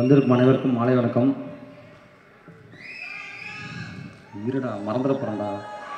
வந்திருக்கும் அனைவருக்கும் மாலை வணக்கம் இருடா மறந்துட போகிறேன்டா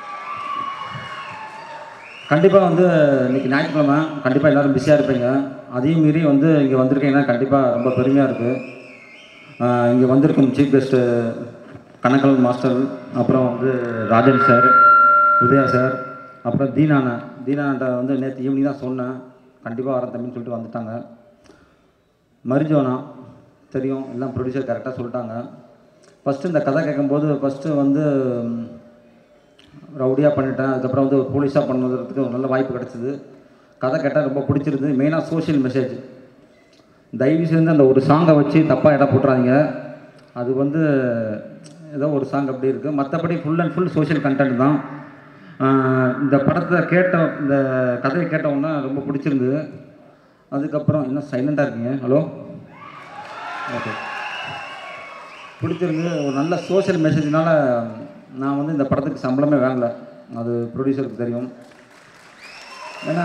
கண்டிப்பாக வந்து இன்னைக்கு ஞாயிற்றுக்கிழமை கண்டிப்பாக எல்லோரும் பிஸியாக இருப்பீங்க அதையும் மீறி வந்து இங்கே வந்திருக்கீங்கன்னா கண்டிப்பாக ரொம்ப பெருமையாக இருக்குது இங்கே வந்திருக்கும் சீஃப் கெஸ்ட்டு கணக்கல் மாஸ்டர் அப்புறம் வந்து ராஜன் சார் உதயா சார் அப்புறம் தீனானா தீனான்ட்ட வந்து நேற்று ஈவினிங் தான் சொன்னேன் கண்டிப்பாக வரேன் தம்பின்னு சொல்லிட்டு வந்துட்டாங்க மரிஜோனா தெரியும் எல்லாம் ப்ரொடியூசர் கரெக்டாக சொல்லிட்டாங்க ஃபஸ்ட்டு இந்த கதை கேட்கும்போது ஃபஸ்ட்டு வந்து ரவுடியாக பண்ணிட்டேன் அதுக்கப்புறம் வந்து ஒரு போலீஸாக பண்ணுறதுக்கு ஒரு நல்ல வாய்ப்பு கிடச்சிது கதை கேட்டால் ரொம்ப பிடிச்சிருந்து மெயினாக சோஷியல் மெசேஜ் தயவு செஞ்சு அந்த ஒரு சாங்கை வச்சு தப்பாக இடம் போட்டுறாதீங்க அது வந்து ஏதோ ஒரு சாங் அப்படி இருக்குது மற்றபடி full and full social content தான் ஆஹ் இந்த படத்தை கேட்ட இந்த கதையை கேட்ட உடனே ரொம்ப பிடிச்சிருந்தது அதுக்கப்புறம் என்ன சைலண்டாக இருக்கீங்க ஹலோ ஓகே பிடிச்சிருந்து ஒரு நல்ல சோஷியல் மெசேஜ்னால நான் வந்து இந்த படத்துக்கு சம்பளமே வாங்கல அது ப்ரொடியூசருக்கு தெரியும் ஏன்னா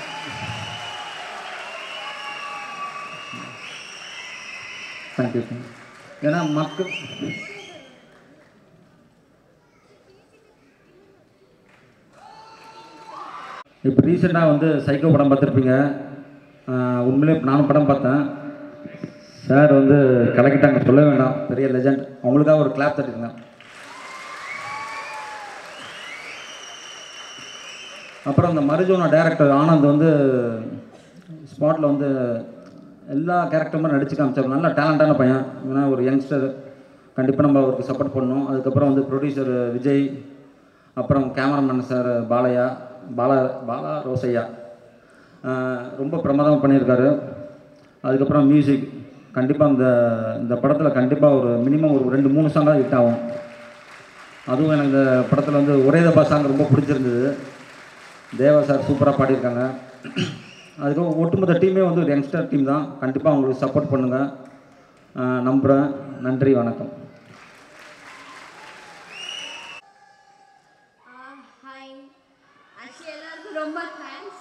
தேங்க்யூ ஏன்னா மக்கள் இப்போ ரீசெண்டாக வந்து சைக்கோ படம் பார்த்துருப்பீங்க ஆஹ் உண்மையிலே நானும் படம் பார்த்தேன் சார் வந்து கலக்கிட்டாங்க சொல்ல வேண்டாம் பெரிய லெஜண்ட் அவங்களுக்காக ஒரு கிளாப் தட்டிருங்க அப்புறம் இந்த மருஜோனா டேரக்டர் ஆனந்த் வந்து ஸ்பாட்டில் வந்து எல்லா கேரக்டருமே நடிச்சு காமிச்சார் நல்ல டேலண்டான பையன் ஏன்னா ஒரு யங்ஸ்டர் கண்டிப்பாக நம்ம அவருக்கு சப்போர்ட் பண்ணணும் அதுக்கப்புறம் வந்து ப்ரொடியூசர் விஜய் அப்புறம் கேமராமேன் சார் பாலையா பாலா பாலா ரோசையா ஆஹ் ரொம்ப பிரமாதமாக பண்ணியிருக்காரு அதுக்கப்புறம் மியூசிக் கண்டிப்பாக இந்த இந்த படத்தில் கண்டிப்பாக ஒரு மினிமம் ஒரு ரெண்டு மூணு சாங்காக ஹிட் ஆகும் அதுவும் எனக்கு இந்த படத்தில் வந்து ஒரே தப்பா சாங் ரொம்ப பிடிச்சிருந்தது தேவா சார் சூப்பராக பாடியிருக்காங்க அதுக்கப்புறம் ஒட்டுமொத்த டீமே வந்து ஒரு யங்ஸ்டர் டீம் தான் கண்டிப்பாக அவங்களுக்கு சப்போர்ட் பண்ணுங்கள் நம்புகிறேன் நன்றி வணக்கம் ஹாய் ஆக்சுவலி எல்லாருக்கும் ரொம்ப தேங்க்ஸ்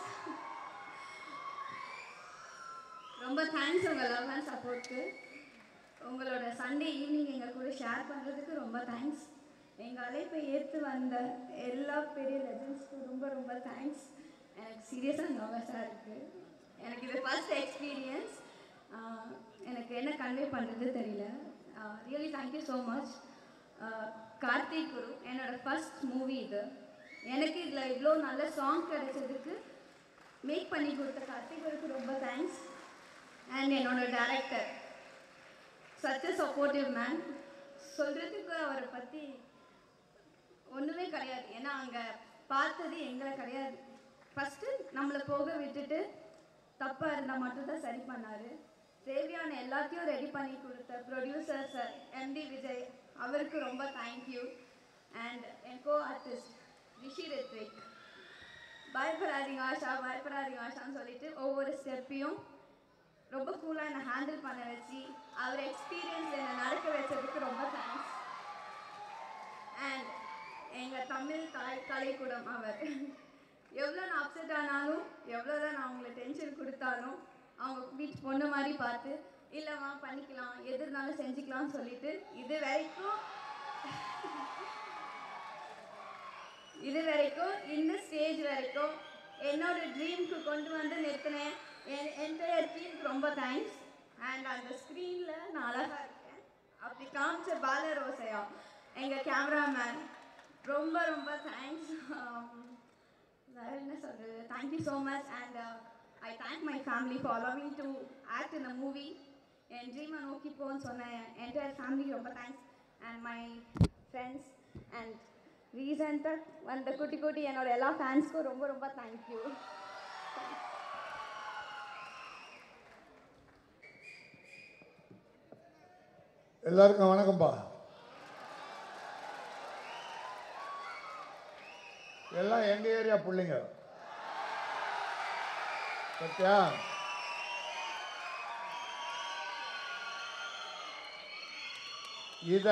ரொம்ப தேங்க்ஸ் உங்கள் லவ் அண்ட் சப்போர்ட்க்கு உங்களோட சண்டே ஈவினிங் எங்கள் கூட ஷேர் பண்ணுறதுக்கு ரொம்ப தேங்க்ஸ் எங்கள் அழைப்பை ஏற்று வந்த எல்லா பெரிய லெஜண்ட்ஸ்க்கும் ரொம்ப ரொம்ப தேங்க்ஸ் எனக்கு சீரியஸாக நர்வஸாக இருக்குது எனக்கு இது ஃபர்ஸ்ட் எக்ஸ்பீரியன்ஸ் எனக்கு என்ன கன்வே பண்ணுறது தெரியல really thank you so much Karthik Guru என்னோட ஃபர்ஸ்ட் மூவி இது எனக்கு இதில் இவ்வளோ நல்ல சாங் கிடைச்சதுக்கு மேக் பண்ணி கொடுத்த கார்த்திக் குருக்கு ரொம்ப தேங்க்ஸ் அண்ட் என்னோட டேரக்டர் சச் சப்போர்ட்டிவ் மேன் சொல்கிறதுக்கு அவரை பற்றி ஒன்றுமே கிடையாது ஏன்னா அங்கே பார்த்தது எங்களை கிடையாது ஃபஸ்ட்டு நம்மளை போக விட்டுட்டு தப்பாக இருந்தால் மட்டும்தான் சரி பண்ணார் தேவையான எல்லாத்தையும் ரெடி பண்ணி கொடுத்த ப்ரொடியூசர் சார் எம்டி விஜய் அவருக்கு ரொம்ப தேங்க்யூ அண்ட் என் கோ ஆர்டிஸ்ட் ரிஷி ரித்விக் பயப்படாதீங்க ஆஷா பயப்படாதீங்க ஆஷான்னு சொல்லிட்டு ஒவ்வொரு ஸ்டெப்பையும் ரொம்ப கூலாக என்னை ஹேண்டில் பண்ண வச்சு அவர் எக்ஸ்பீரியன்ஸ் என்னை நடக்க வச்சதுக்கு ரொம்ப தேங்க்ஸ் அண்ட் எங்கள் தமிழ் கலை கலைக்கூடம் அவர் எவ்வளோ நான் அப்செட் ஆனாலும் எவ்வளோ தான் நான் அவங்களை டென்ஷன் கொடுத்தாலும் அவங்க வீட்டு பொண்ணு மாதிரி பார்த்து இல்லைம்மா பண்ணிக்கலாம் எது இருந்தாலும் செஞ்சுக்கலாம்னு சொல்லிட்டு இது வரைக்கும் இது வரைக்கும் இந்த ஸ்டேஜ் வரைக்கும் என்னோட ட்ரீம்க்கு கொண்டு வந்து நிறுத்தினேன் என் என்டையர் டீமுக்கு ரொம்ப தேங்க்ஸ் அண்ட் அந்த ஸ்க்ரீனில் நான் அழகாக இருக்கேன் அப்படி காமிச்ச பால ரோசையா எங்கள் கேமராமேன் ரொம்ப ரொம்ப தேங்க்ஸ் வேறு என்ன சொல்கிறது thank you so much and I thank my family for allowing to act in a movie என் ட்ரீமை நோக்கி போன்னு சொன்ன என்டையர் ஃபேமிலிக்கு ரொம்ப thanks and my friends and ரீசெண்டாக வந்த குட்டி குட்டி என்னோட எல்லா ஃபேன்ஸ்க்கும் ரொம்ப ரொம்ப தேங்க்யூ எல்லாருக்கும் வணக்கம்ப்பா எல்லாம் எங்க ஏரியா பிள்ளைங்க சத்யா இத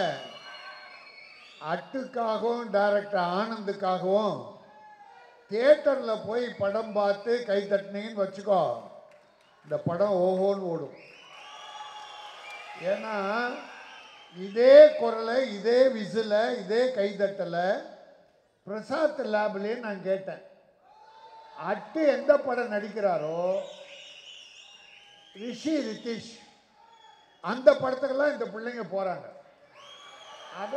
அட்டுக்காகவும் டைரக்டர் ஆனந்துக்காகவும் தியேட்டரில் போய் படம் பார்த்து கை தட்டினீங்கன்னு வச்சுக்கோ இந்த படம் ஓஹோன்னு ஓடும் ஏன்னா இதே குரலை இதே விசில இதே கைதட்டலை பிரசாத் லேப்லேயே நான் கேட்டேன் அட்டு எந்த படம் நடிக்கிறாரோ ரிஷி ரித்திஷ் அந்த படத்துக்கெல்லாம் இந்த பிள்ளைங்க போறாங்க அத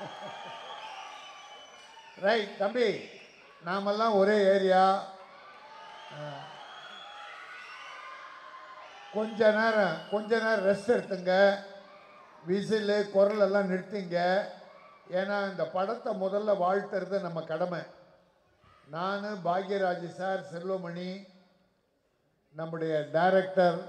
ரைட் தம்பி நாமெல்லாம் ஒரே ஏரியா கொஞ்ச நேரம் கொஞ்ச நேரம் ரெஸ்ட் எடுத்துங்க விசிலு குரல் எல்லாம் நிறுத்திங்க ஏன்னா இந்த படத்தை முதல்ல வாழ்த்துறது நம்ம கடமை நான் பாக்யராஜ் சார் செல்வமணி நம்முடைய டைரக்டர்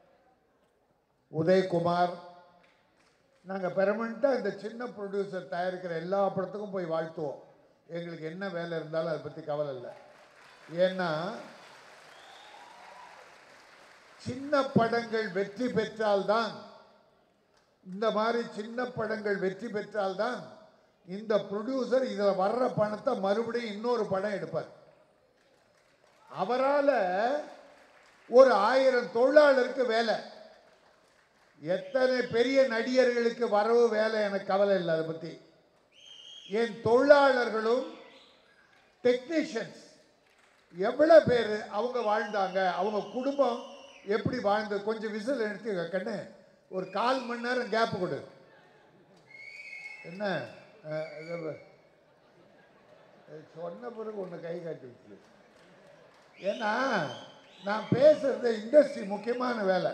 உதயகுமார் நாங்கள் பெர்மனண்ட்டாக இந்த சின்ன ப்ரொடியூசர் தயாரிக்கிற எல்லா படத்துக்கும் போய் வாழ்த்துவோம் எங்களுக்கு என்ன வேலை இருந்தாலும் அதை பற்றி கவலை இல்லை ஏன்னா சின்ன படங்கள் வெற்றி பெற்றால்தான் இந்த மாதிரி சின்ன படங்கள் வெற்றி பெற்றால்தான் இந்த ப்ரொடியூசர் இதில் வர்ற பணத்தை மறுபடியும் இன்னொரு படம் எடுப்பார் அவரால் ஒரு ஆயிரம் தொழிலாளருக்கு வேலை எத்தனை பெரிய நடிகர்களுக்கு வரவு வேலை எனக்கு கவலை இல்லை அதை பற்றி என் தொழிலாளர்களும் டெக்னீஷியன்ஸ் எவ்வளோ பேர் அவங்க வாழ்ந்தாங்க அவங்க குடும்பம் எப்படி வாழ்ந்து கொஞ்சம் விசில் எடுத்து கண்ணு ஒரு கால் மணி நேரம் கேப் கொடு என்ன அஹ், இது ப- இது சொன்ன பிறகு ஒன்று கை காட்டி வச்சு ஏன்னா நான் பேசுறது இண்டஸ்ட்ரி முக்கியமான வேலை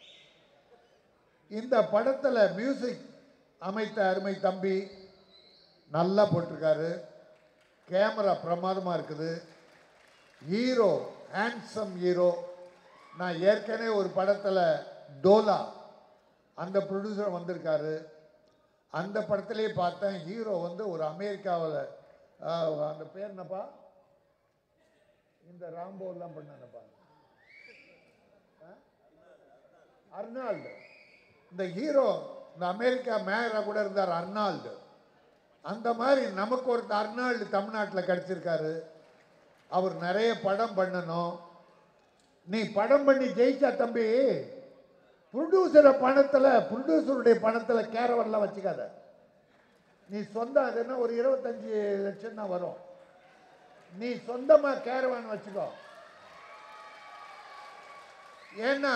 இந்த படத்தில் மியூசிக் அமைத்த அருமை தம்பி நல்லா போட்டிருக்காரு கேமரா பிரமாதமாக இருக்குது ஹீரோ ஹேண்ட்ஸம் ஹீரோ நான் ஏற்கனவே ஒரு படத்தில் டோலா அந்த ப்ரொடியூசர் வந்திருக்காரு அந்த படத்திலே பார்த்தேன் ஹீரோ வந்து ஒரு அமெரிக்காவில் அந்த பேர் என்னப்பா இந்த ராம்போலாம் பண்ணானப்பா அர்னால்டு இந்த ஹீரோ இந்த அமெரிக்கா மேயராக கூட இருந்தார் அர்னால்டு அந்த மாதிரி நமக்கு ஒருத்தர் அர்னால்டு தமிழ்நாட்டில் கிடச்சிருக்காரு அவர் நிறைய படம் பண்ணணும் நீ படம் பண்ணி ஜெயிச்சா தம்பி ப்ரொடியூசரை பணத்தில் ப்ரொடியூசருடைய பணத்தில் கேரவன்லாம் வச்சுக்காத நீ சொந்தம் அது என்ன ஒரு இருபத்தஞ்சி லட்சம் தான் வரும் நீ சொந்தமாக கேரவான் வச்சுக்கோ ஏன்னா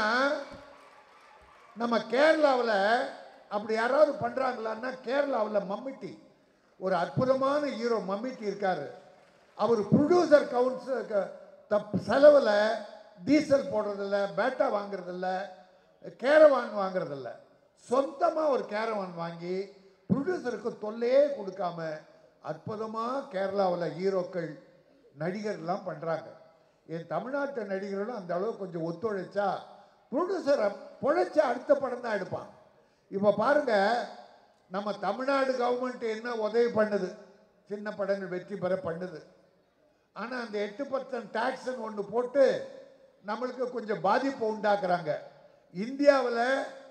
நம்ம கேரளாவில் அப்படி யாராவது பண்ணுறாங்களான்னா கேரளாவில் மம்மிட்டி ஒரு அற்புதமான ஹீரோ மம்மிட்டி இருக்காரு அவர் ப்ரொடியூசர் கவுன்சில் தப் செலவில் டீசல் போடுறதில்ல பேட்டா வாங்குறதில்ல கேரவான் வாங்குறதில்ல சொந்தமாக ஒரு கேரவான் வாங்கி ப்ரொடியூசருக்கு தொல்லையே கொடுக்காம அற்புதமாக கேரளாவில் ஹீரோக்கள் நடிகர்லாம் பண்ணுறாங்க என் தமிழ்நாட்டு நடிகர்களும் அந்த அளவு கொஞ்சம் ஒத்துழைச்சா ப்ரொடியூசரை பொழைச்ச அடுத்த படம் தான் எடுப்பான் இப்போ பாருங்க நம்ம தமிழ்நாடு கவர்மெண்ட் என்ன உதவி பண்ணுது சின்ன படங்கள் வெற்றி பெற பண்ணுது ஆனால் அந்த எட்டு பர்சன்ட் டேக்ஸ்ன்னு ஒன்று போட்டு நம்மளுக்கு கொஞ்சம் பாதிப்பு உண்டாக்குறாங்க இந்தியாவில்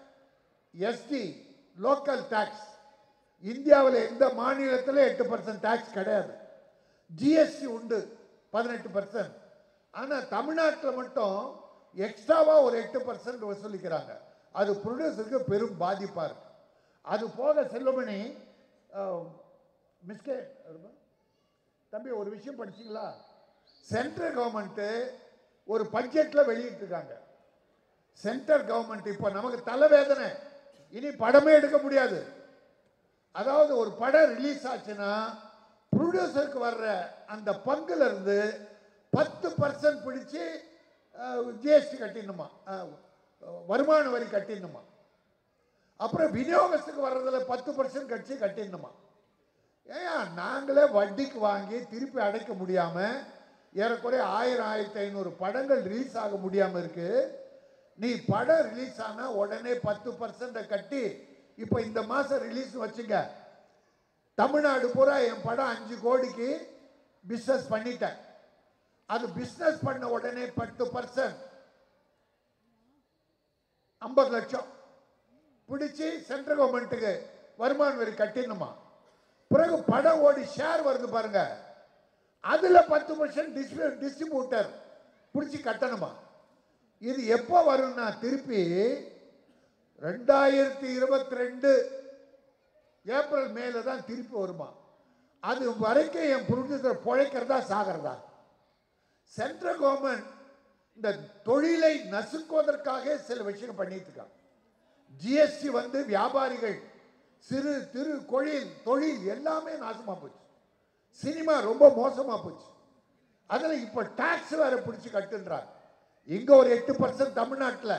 எஸ்டி லோக்கல் டேக்ஸ் இந்தியாவில் எந்த மாநிலத்தில் எட்டு பர்சன்ட் டேக்ஸ் கிடையாது ஜிஎஸ்டி உண்டு பதினெட்டு பர்சன்ட் ஆனால் தமிழ்நாட்டில் மட்டும் எக்ஸ்ட்ராவாக ஒரு எட்டு பர்சன்ட் வசூலிக்கிறாங்க அது ப்ரொடியூசருக்கு பெரும் பாதிப்பாக இருக்கு அது போக செல்வமணி மிஸ்கே தம்பி ஒரு விஷயம் படிச்சீங்களா சென்ட்ரல் கவர்மெண்ட்டு ஒரு பட்ஜெட்டில் வெளியிட்டிருக்காங்க சென்ட்ரல் கவர்மெண்ட் இப்போ நமக்கு தலைவேதனை இனி படமே எடுக்க முடியாது அதாவது ஒரு படம் ரிலீஸ் ஆச்சுன்னா ப்ரொடியூசருக்கு வர்ற அந்த பங்குல இருந்து பத்து பர்சன்ட் பிடிச்சி ஜிஎஸ்டி கட்டிடணுமா அஹ், வருமான வரி கட்டிடணுமா அப்புறம் விநியோகத்துக்கு வர்றதுல பத்து பர்சன்ட் கட்சி கட்டிடணுமா ஏன் நாங்களே வட்டிக்கு வாங்கி திருப்பி அடைக்க முடியாம ஏறக்குறைய ஆயிரம் ஆயிரத்தி ஐநூறு படங்கள் ரிலீஸ் ஆக முடியாம இருக்கு நீ படம் ரிலீஸ் ஆனா உடனே பத்து பர்சன்ட கட்டி இப்போ இந்த மாசம் ரிலீஸ் வச்சுங்க தமிழ்நாடு பூரா என் படம் அஞ்சு கோடிக்கு பிஸ்னஸ் பண்ணிட்டேன் அது பிஸ்னஸ் பண்ண உடனே பத்து பர்சன்ட் ஐம்பது லட்சம் பிடிச்சி சென்ட்ரல் கவர்மெண்ட்டுக்கு வருமான வரி கட்டிடணுமா பிறகு படம் ஓடி ஷேர் வருது பாருங்க அதுல பத்து பர்சன்ட் டிஸ்ட்ரிபியூட்டர் பிடிச்சி கட்டணுமா இது எப்போ வரும்னா திருப்பி ரெண்டாயிரத்தி இருபத்தி ரெண்டு ஏப்ரல் மேல தான் திருப்பி வருமா அது வரைக்கும் என் ப்ரொடியூசர் பிழைக்கிறதா சாகிறதா சென்ட்ரல் கவர்மெண்ட் இந்த தொழிலை நசுக்குவதற்காக சில விஷயம் பண்ணிட்டு இருக்காங்க ஜிஎஸ்டி வந்து வியாபாரிகள் சிறு திரு கொழில் தொழில் எல்லாமே நாசமா போச்சு சினிமா ரொம்ப மோசமா போச்சு அதுல இப்ப டாக்ஸ் வேற பிடிச்சு கட்டுன்றாங்க இங்க ஒரு எட்டு பர்சன்ட் தமிழ்நாட்டில்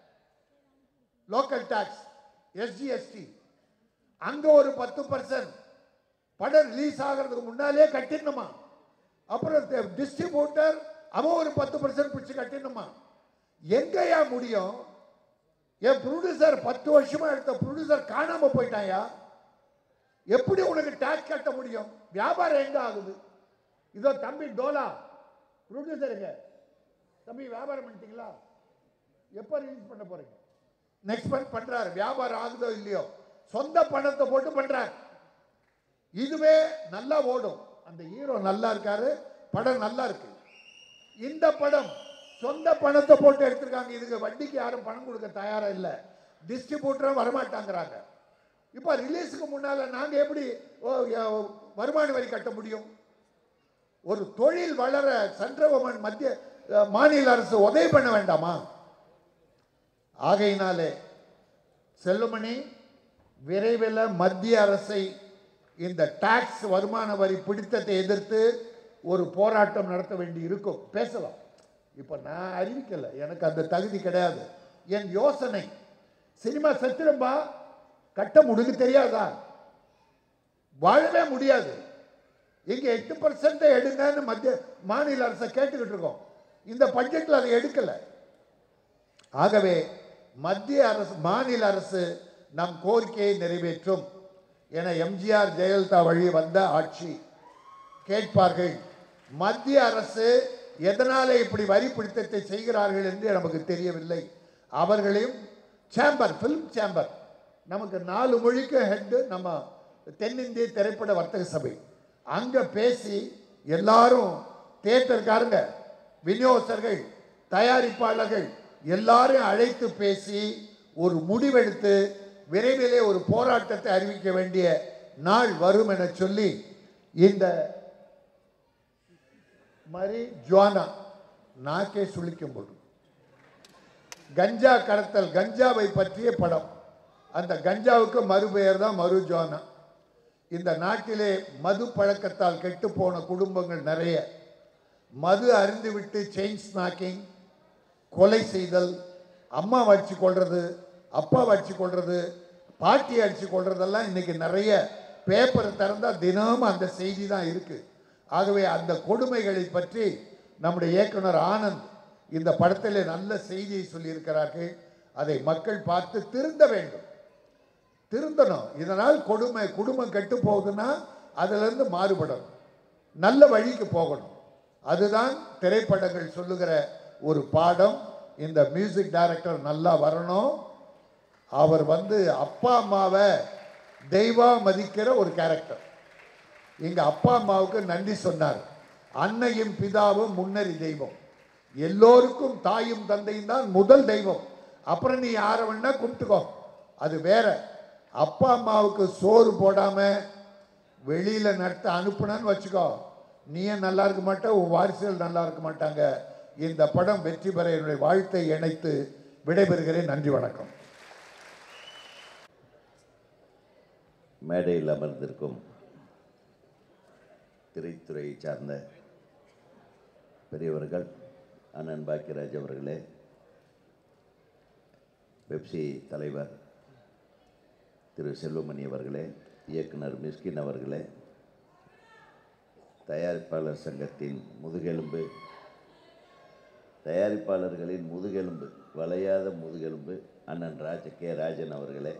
லோக்கல் டாக்ஸ் எஸ்ஜிஎஸ்டி அங்க ஒரு பத்து பர்சன்ட் படம் ரிலீஸ் ஆகிறதுக்கு முன்னாலே கட்டிடணுமா அப்புறம் டிஸ்ட்ரிபியூட்டர் அவன் ஒரு பத்து பர்சன்ட் பிடிச்சு கட்டிடணுமா எங்கயா முடியும் என் ப்ரொடியூசர் பத்து வருஷமா எடுத்த ப்ரொடியூசர் காணாம போயிட்டாயா எப்படி உனக்கு டாக்ஸ் கட்ட முடியும் வியாபாரம் எங்க ஆகுது இதோ தம்பி டோலா ப்ரொடியூசருங்க தம்பி வியாபாரம் பண்ணிட்டீங்களா எப்போ ரிலீஸ் பண்ண போறீங்க நெக்ஸ்ட் மந்த் பண்றாரு வியாபாரம் ஆகுதோ இல்லையோ சொந்த பணத்தை போட்டு பண்றாரு இதுவே நல்லா ஓடும் அந்த ஹீரோ நல்லா இருக்காரு படம் நல்லா இருக்கு இந்த படம் சொந்த பணத்தை போட்டு எடுத்திருக்காங்க இதுக்கு வட்டிக்கு யாரும் பணம் கொடுக்க தயாரா இல்ல டிஸ்ட்ரிபியூட்டரும் வரமாட்டாங்கிறாங்க இப்போ ரிலீஸுக்கு முன்னால நாங்க எப்படி ஓ, ய- வருமான வரி கட்ட முடியும் ஒரு தொழில் வளர சென்ட்ரல் கவர்மெண்ட் மத்திய அஹ், மாநில அரசு உதவி பண்ண வேண்டாமா ஆகையினாலே செல்லுமணி விரைவில் மத்திய அரசை இந்த டாக்ஸ் வருமான வரி பிடித்தத்தை எதிர்த்து ஒரு போராட்டம் நடத்த வேண்டி இருக்கும் பேசலாம் இப்போ நான் அறிவிக்கல எனக்கு அந்த தகுதி கிடையாது என் யோசனை சினிமா செத்துரும்பா கட்ட முடிஞ்சு தெரியாதா வாழவே முடியாது இங்க எட்டு பர்சன்ட் எடுங்கன்னு மத்திய மாநில அரசை கேட்டுக்கிட்டு இருக்கோம் இந்த பட்ஜெட்ல அதை எடுக்கல ஆகவே மத்திய அரசு மாநில அரசு நம் கோரிக்கையை நிறைவேற்றும் என எம்ஜிஆர் ஜெயலலிதா வழி வந்த ஆட்சி கேட்பார்கள் மத்திய அரசு எதனாலே இப்படி வரி பிடித்தத்தை செய்கிறார்கள் என்று நமக்கு தெரியவில்லை அவர்களையும் சேம்பர் ஃபிலிம் சேம்பர் நமக்கு நாலு மொழிக்கு ஹெட் நம்ம தென்னிந்திய திரைப்பட வர்த்தக சபை அங்க பேசி எல்லாரும் தியேட்டர்காரங்க விநியோகஸ்தர்கள் தயாரிப்பாளர்கள் எல்லாரையும் அழைத்து பேசி ஒரு முடிவெடுத்து விரைவிலே ஒரு போராட்டத்தை அறிவிக்க வேண்டிய நாள் வரும் என சொல்லி இந்த மாதிரி ஜுவானா நாக்கே சுளிக்கும் போது கஞ்சா கடத்தல் கஞ்சாவை பற்றிய படம் அந்த கஞ்சாவுக்கு மறுபெயர் தான் மறு ஜுவானா இந்த நாட்டிலே மது பழக்கத்தால் கெட்டுப்போன குடும்பங்கள் நிறைய மது அருந்துவிட்டு செயின் ஸ்நாக்கிங் கொலை செய்தல் அம்மா அடிச்சு கொள்றது அப்பா அடிச்சு கொள்றது பாட்டி அடிச்சு கொள்றதெல்லாம் இன்னைக்கு நிறைய பேப்பர் திறந்தா தினமும் அந்த செய்தி தான் இருக்கு ஆகவே அந்த கொடுமைகளை பற்றி நம்முடைய இயக்குனர் ஆனந்த் இந்த படத்திலே நல்ல செய்தியை சொல்லியிருக்கிறார்கள் அதை மக்கள் பார்த்து திருந்த வேண்டும் திருந்தணும் இதனால் கொடுமை குடும்பம் கெட்டு போகுதுன்னா அதிலிருந்து மாறுபடணும் நல்ல வழிக்கு போகணும் அதுதான் திரைப்படங்கள் சொல்லுகிற ஒரு பாடம் இந்த மியூசிக் டைரக்டர் நல்லா வரணும் அவர் வந்து அப்பா அம்மாவை தெய்வா மதிக்கிற ஒரு கேரக்டர் எங்க அப்பா அம்மாவுக்கு நன்றி சொன்னார் அன்னையும் பிதாவும் முன்னறி தெய்வம் எல்லோருக்கும் தாயும் தந்தையும் தான் முதல் தெய்வம் அப்புறம் நீ யாரை வேணா கும்பிட்டுக்கோ அது வேற அப்பா அம்மாவுக்கு சோறு போடாம வெளியில நடத்த அனுப்புனன்னு வச்சுக்கோ நீயே நல்லா இருக்க மாட்ட உன் வாரிசுகள் நல்லா இருக்க மாட்டாங்க இந்த படம் வெற்றி பெற என்னுடைய வாழ்த்தை இணைத்து விடைபெறுகிறேன் நன்றி வணக்கம் மேடையில் அமர்ந்திருக்கும் திரைத்துறையை சார்ந்த பெரியவர்கள் அண்ணன் பாக்கியராஜ் அவர்களே பெப்சி தலைவர் திரு செல்வமணி அவர்களே இயக்குனர் மிஸ்கின் அவர்களே தயாரிப்பாளர் சங்கத்தின் முதுகெலும்பு தயாரிப்பாளர்களின் முதுகெலும்பு வளையாத முதுகெலும்பு அண்ணன் ராஜ கே ராஜன் அவர்களே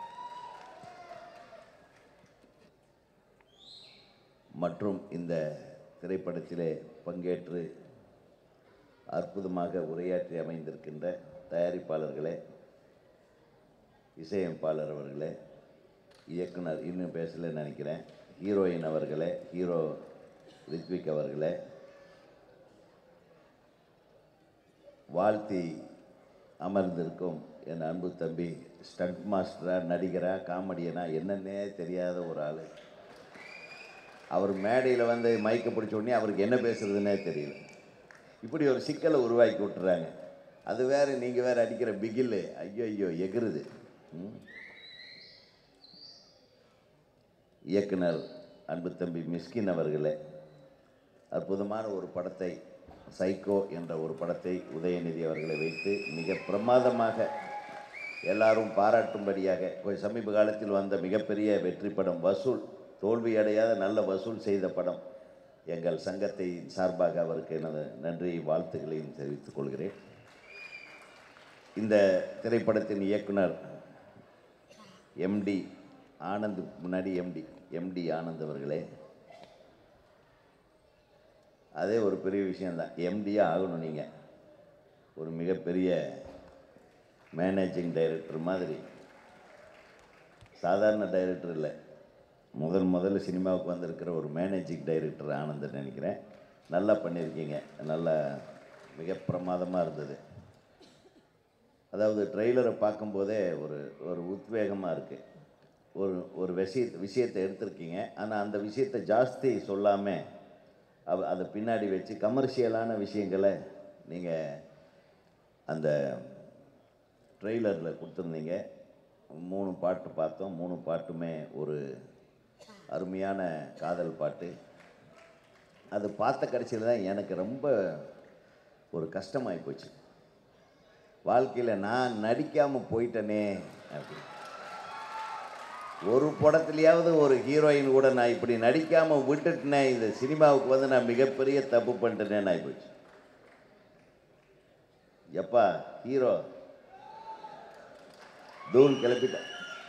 மற்றும் இந்த திரைப்படத்திலே பங்கேற்று அற்புதமாக உரையாற்றி அமைந்திருக்கின்ற தயாரிப்பாளர்களே இசையமைப்பாளர் அவர்களே இயக்குனர் இன்னும் பேசலைன்னு நினைக்கிறேன் ஹீரோயின் அவர்களே ஹீரோ ரித்விக் அவர்களே வாழ்த்தி அமர்ந்திருக்கும் என் அன்பு தம்பி ஸ்டண்ட் மாஸ்டரா நடிகரா காமெடியனா என்னன்னே தெரியாத ஒரு ஆள் அவர் மேடையில் வந்து மைக்கை பிடிச்ச உடனே அவருக்கு என்ன பேசுறதுன்னே தெரியல இப்படி ஒரு சிக்கலை உருவாக்கி விட்டுறாங்க அது வேற நீங்கள் வேற அடிக்கிற பிகில் ஐயோ ஐயோ எகுறுது ம். இயக்குனர் அன்பு தம்பி மிஸ்கின் அவர்களே அற்புதமான ஒரு படத்தை சைக்கோ என்ற ஒரு படத்தை உதயநிதி அவர்களை வைத்து மிக பிரமாதமாக எல்லாரும் பாராட்டும்படியாக கொஞ்சம் சமீப காலத்தில் வந்த மிகப்பெரிய வெற்றி படம் வசூல் தோல்வியடையாத நல்ல வசூல் செய்த படம் எங்கள் சங்கத்தை சார்பாக அவருக்கு எனது நன்றி வாழ்த்துக்களையும் தெரிவித்துக் கொள்கிறேன் இந்த திரைப்படத்தின் இயக்குனர் எம்டி ஆனந்த் முன்னாடி எம்டி எம்டி ஆனந்த் அவர்களே அதே ஒரு பெரிய விஷயந்தான் எம்டியாக ஆகணும் நீங்கள் ஒரு மிகப்பெரிய மேனேஜிங் டைரக்டர் மாதிரி சாதாரண டைரக்டர் இல்லை முதல் முதல்ல சினிமாவுக்கு வந்திருக்கிற ஒரு மேனேஜிங் டைரக்டர் ஆனந்தன் நினைக்கிறேன் நல்லா பண்ணியிருக்கீங்க நல்லா மிக பிரமாதமாக இருந்தது அதாவது ட்ரெய்லரை பார்க்கும்போதே ஒரு ஒரு உத்வேகமாக இருக்குது ஒரு ஒரு விஷய விஷயத்தை எடுத்திருக்கீங்க ஆனால் அந்த விஷயத்தை ஜாஸ்தி சொல்லாமல் அவ அதை பின்னாடி வச்சு கமர்ஷியலான விஷயங்களை நீங்கள் அந்த ட்ரெய்லரில் கொடுத்துருந்தீங்க மூணு பாட்டு பார்த்தோம் மூணு பாட்டுமே ஒரு அருமையான காதல் பாட்டு அது பார்த்த கடைசியில் தான் எனக்கு ரொம்ப ஒரு கஷ்டமாகி போச்சு வாழ்க்கையில் நான் நடிக்காமல் போயிட்டனே அப்படி ஒரு படத்துலையாவது ஒரு ஹீரோயின் கூட நான் இப்படி நடிக்காமல் விட்டுட்டேனே இந்த சினிமாவுக்கு வந்து நான் மிகப்பெரிய தப்பு பண்ணிட்டேனேன்னு ஆகிப்போச்சு எப்பா ஹீரோ தூள் கிளப்பிட்டேன்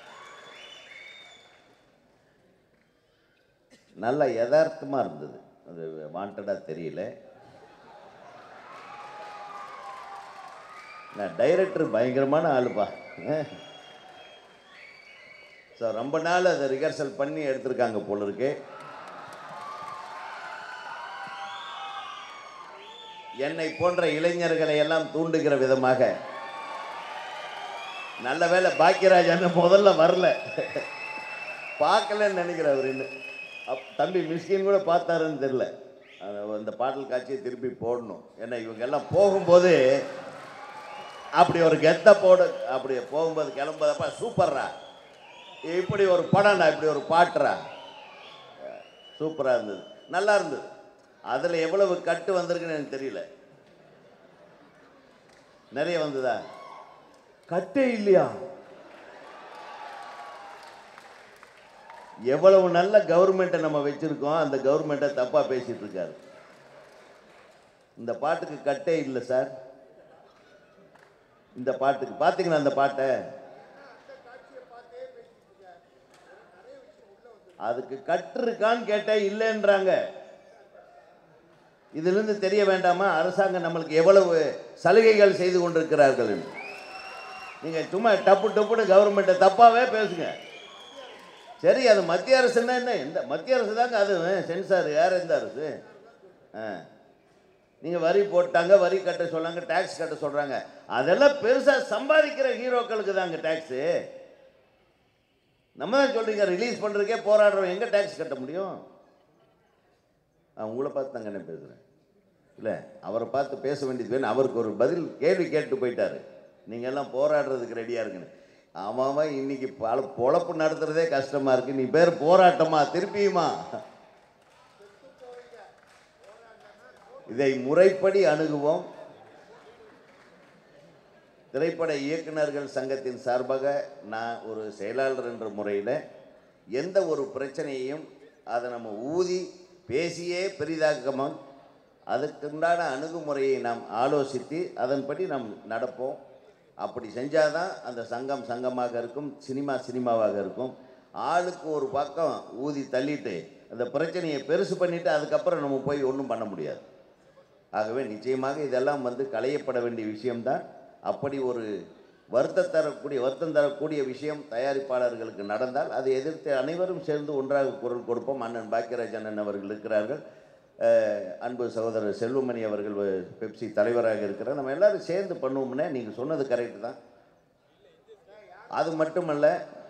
நல்ல யதார்த்தமாக இருந்தது அது வாண்டடாக தெரியல நான் டைரக்டர் பயங்கரமான ஆளுப்பா ஸோ ரொம்ப நாள் அதை ரிஹர்சல் பண்ணி எடுத்திருக்காங்க போல இருக்கு என்னை போன்ற இளைஞர்களை எல்லாம் தூண்டுகிற விதமாக நல்ல வேளை பாக்கியராஜ் அண்ணன் முதல்ல வரல பார்க்கலன்னு நினைக்கிறேன் அவர் இன்னும் அப் தம்பி மிஸ்கின் கூட பார்த்தாருன்னு தெரில அந்த பாடல் காட்சியை திருப்பி போடணும் ஏன்னா இவங்க எல்லாம் போகும்போது அப்படி ஒரு கெத்த போடு அப்படி போகும்போது கிளம்புறப்ப சூப்பர்ரா இப்படி ஒரு படம்டா இப்படி ஒரு பாட்டுறா சூப்பராக இருந்தது நல்லா இருந்தது அதில் எவ்வளவு கட்டு வந்திருக்குன்னு எனக்கு தெரியல நிறைய வந்ததா கட்டே இல்லையா எவ்வளவு நல்ல கவர்மெண்ட்டை நம்ம வச்சிருக்கோம் அந்த கவர்மெண்ட்டை தப்பாக பேசிட்டு இருக்காரு இந்த பாட்டுக்கு கட்டே இல்லை சார் இந்த பாட்டுக்கு பார்த்தீங்களா அந்த பாட்டை அதுக்கு கட்டு இருக்கான்னு கேட்டேன் இல்லைன்றாங்க இதிலிருந்து தெரிய வேண்டாமா அரசாங்கம் நம்மளுக்கு எவ்வளவு சலுகைகள் செய்து கொண்டிருக்கிறார்கள் என்று. நீங்க சும்மா டப்பு டப்புன்னு கவர்மெண்ட்டை தப்பாவே பேசுங்க சரி அது மத்திய அரசுன்னா என்ன எந்த மத்திய அரசு தாங்க அது சென்சார் யார் எந்த அரசு ஆ நீங்கள் வரி போட்டாங்க வரி கட்ட சொன்னாங்க டேக்ஸ் கட்ட சொல்கிறாங்க அதெல்லாம் பெருசாக சம்பாதிக்கிற ஹீரோக்களுக்கு தாங்க டேக்ஸு நம்ம தான் சொல்கிறீங்க ரிலீஸ் பண்ணுறதுக்கே போராடுறோம் எங்கே டேக்ஸ் கட்ட முடியும் நான் உங்களை பார்த்து தாங்க என்ன பேசுகிறேன் இல்லை அவரை பார்த்து பேச வேண்டியது வேணும் அவருக்கு ஒரு பதில் கேள்வி கேட்டு போயிட்டாரு நீங்கள் எல்லாம் போராடுறதுக்கு ரெடியாக இருக்குன்னு அவன் அவன் இன்னைக்கு பல பொழப்பு நடத்துறதே கஷ்டமாக இருக்குது நீ பேர் போராட்டமா திருப்பியுமா இதை முறைப்படி அணுகுவோம் திரைப்பட இயக்குனர்கள் சங்கத்தின் சார்பாக நான் ஒரு செயலாளர் என்ற முறையில் எந்த ஒரு பிரச்சனையையும் அதை நம்ம ஊதி பேசியே பெரிதாக்காமல் அதுக்குண்டான அணுகுமுறையை நாம் ஆலோசித்து அதன்படி நாம் நடப்போம் அப்படி செஞ்சால் தான் அந்த சங்கம் சங்கமாக இருக்கும் சினிமா சினிமாவாக இருக்கும் ஆளுக்கு ஒரு பக்கம் ஊதி தள்ளிட்டு அந்த பிரச்சனையை பெருசு பண்ணிவிட்டு அதுக்கப்புறம் நம்ம போய் ஒன்றும் பண்ண முடியாது ஆகவே நிச்சயமாக இதெல்லாம் வந்து களையப்பட வேண்டிய விஷயம்தான் அப்படி ஒரு வருத்தம் தரக்கூடிய வருத்தம் தரக்கூடிய விஷயம் தயாரிப்பாளர்களுக்கு நடந்தால் அதை எதிர்த்து அனைவரும் சேர்ந்து ஒன்றாக குரல் கொடுப்போம் அண்ணன் பாக்கியராஜ் அண்ணன் அவர்கள் இருக்கிறார்கள் அஹ், அன்பு சகோதரர் செல்வமணி அவர்கள் வ- பெப்சி தலைவராக இருக்கிறார் நம்ம எல்லாரும் சேர்ந்து பண்ணுவோம்னே நீங்கள் சொன்னது கரெக்டு தான் அது மட்டுமல்ல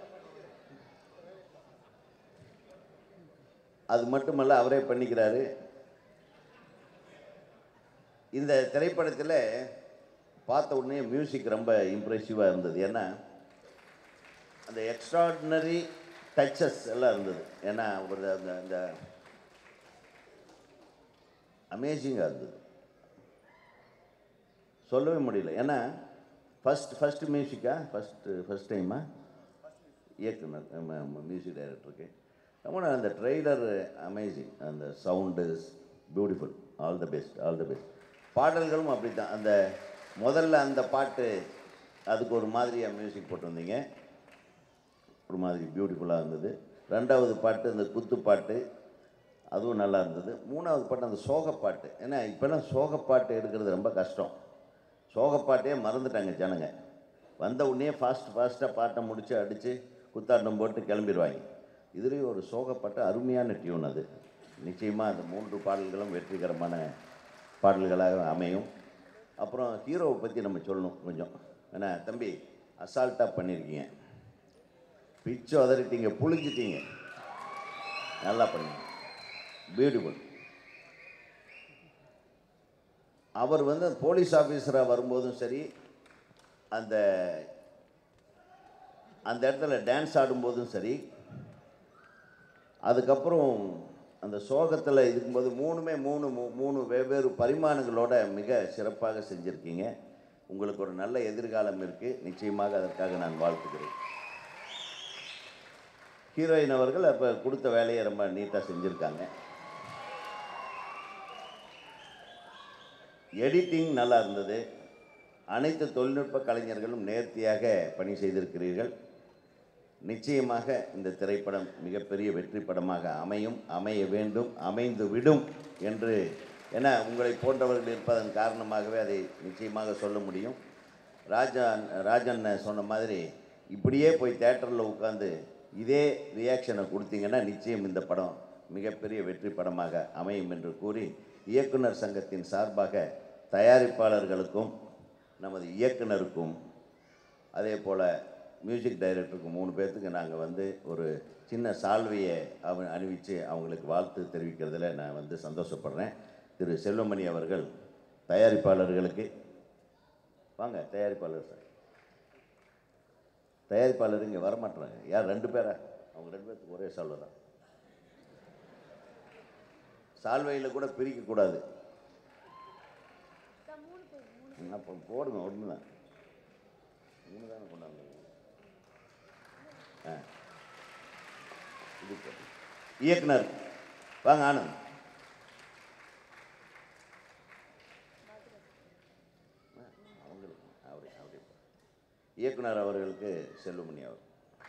அது மட்டுமல்ல அவரே பண்ணிக்கிறாரு இந்த திரைப்படத்தில் பார்த்த உடனே மியூசிக் ரொம்ப இம்ப்ரெசிவாக இருந்தது ஏன்னா அந்த எக்ஸ்ட்ராடினரி டச்சஸ் எல்லாம் இருந்தது ஏன்னா ஒரு அந்த அந்த அமேசிங்காக இருந்தது சொல்லவே முடியல ஏன்னா ஃபஸ்ட் ஃபஸ்ட் மியூசிக்கா ஃபஸ்ட்டு ஃபஸ்ட் டைமா இயக்குனர் மியூசிக் டைரக்டருக்கு ரொம்ப அந்த ட்ரெய்லர் அமேசிங் அந்த sound beautiful all the best all the best பாடல்களும் அப்படி தான் அந்த முதல்ல அந்த பாட்டு அதுக்கு ஒரு மாதிரியாக மியூசிக் போட்டு வந்தீங்க ஒரு மாதிரி பியூட்டிஃபுல்லாக இருந்தது ரெண்டாவது பாட்டு அந்த குத்து பாட்டு அதுவும் நல்லா இருந்தது மூணாவது பாட்டு அந்த சோகப்பாட்டு ஏன்னா இப்போல்லாம் சோகப்பாட்டு எடுக்கிறது ரொம்ப கஷ்டம் சோகப்பாட்டே மறந்துட்டாங்க ஜனங்க வந்த உடனே ஃபாஸ்ட் ஃபாஸ்ட்டாக பாட்டை முடித்து அடித்து குத்தாட்டம் போட்டு கிளம்பிடுவாங்க இதுலேயும் ஒரு சோகப்பாட்டு அருமையான டியூன் அது நிச்சயமாக அந்த மூன்று பாடல்களும் வெற்றிகரமான பாடல்களாக அமையும் அப்புறம் ஹீரோவை பற்றி நம்ம சொல்லணும் கொஞ்சம் ஏன்னா தம்பி அசால்ட்டாக பண்ணியிருக்கீங்க பிச்சு உதறிட்டீங்க புளிஞ்சிட்டீங்க நல்லா பண்ணீங்க பியூட்டிஃபுல் அவர் வந்து போலீஸ் ஆஃபீஸராக வரும்போதும் சரி அந்த அந்த இடத்துல டான்ஸ் ஆடும்போதும் சரி அதுக்கப்புறம் அந்த சோகத்தில் இருக்கும்போது மூணுமே மூணு மூ- மூணு வெவ்வேறு பரிமாணங்களோட மிக சிறப்பாக செஞ்சுருக்கீங்க உங்களுக்கு ஒரு நல்ல எதிர்காலம் இருக்குது நிச்சயமாக அதற்காக நான் வாழ்த்துக்கிறேன் ஹீரோயின் அவர்கள் அப்போ கொடுத்த வேலையை ரொம்ப நீட்டாக செஞ்சுருக்காங்க எடிட்டிங் நல்லா இருந்தது அனைத்து தொழில்நுட்ப கலைஞர்களும் நேர்த்தியாக பணி செய்திருக்கிறீர்கள் நிச்சயமாக இந்த திரைப்படம் மிகப்பெரிய வெற்றி படமாக அமையும் அமைய வேண்டும் அமைந்து விடும் என்று என உங்களை போன்றவர்கள் இருப்பதன் காரணமாகவே அதை நிச்சயமாக சொல்ல முடியும் ராஜா ராஜன் சொன்ன மாதிரி இப்படியே போய் தேட்டரில் உட்காந்து இதே ரியாக்ஷனை கொடுத்தீங்கன்னா நிச்சயம் இந்த படம் மிகப்பெரிய வெற்றி படமாக அமையும் என்று கூறி இயக்குனர் சங்கத்தின் சார்பாக தயாரிப்பாளர்களுக்கும் நமது இயக்குனருக்கும் அதே போல் மியூசிக் டைரக்டருக்கு மூணு பேர்த்துக்கு நாங்கள் வந்து ஒரு சின்ன சால்வையை அவ அணிவித்து அவங்களுக்கு வாழ்த்து தெரிவிக்கிறதுல நான் வந்து சந்தோஷப்படுறேன் திரு செல்வமணி அவர்கள் தயாரிப்பாளர்களுக்கு வாங்க தயாரிப்பாளர் சார் தயாரிப்பாளர் இங்கே வரமாட்டுறாங்க யார் ரெண்டு பேரா அவங்க ரெண்டு பேர்த்துக்கு ஒரே சால்வை தான் சால்வையில் கூட பிரிக்கக்கூடாது ம், அப்போ போடுங்க ஒன்று தான் மூணு தானே கொண்டாந்து ஆ இது போடு. இயக்குனர் வாங்க ஆனந்த் ஆ, அவங்களுக்கு அவரே அவரே இயக்குனர் அவர்களுக்கு செல்வமணி அவர்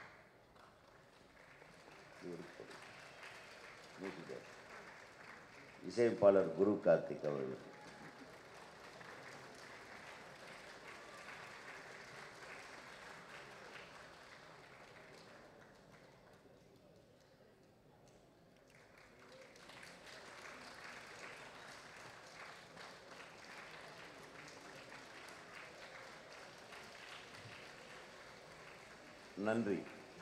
இவருக்கு போடு. Music director. இசையமைப்பாளர் குரு கார்த்திக் அவர்களுக்கு நன்றி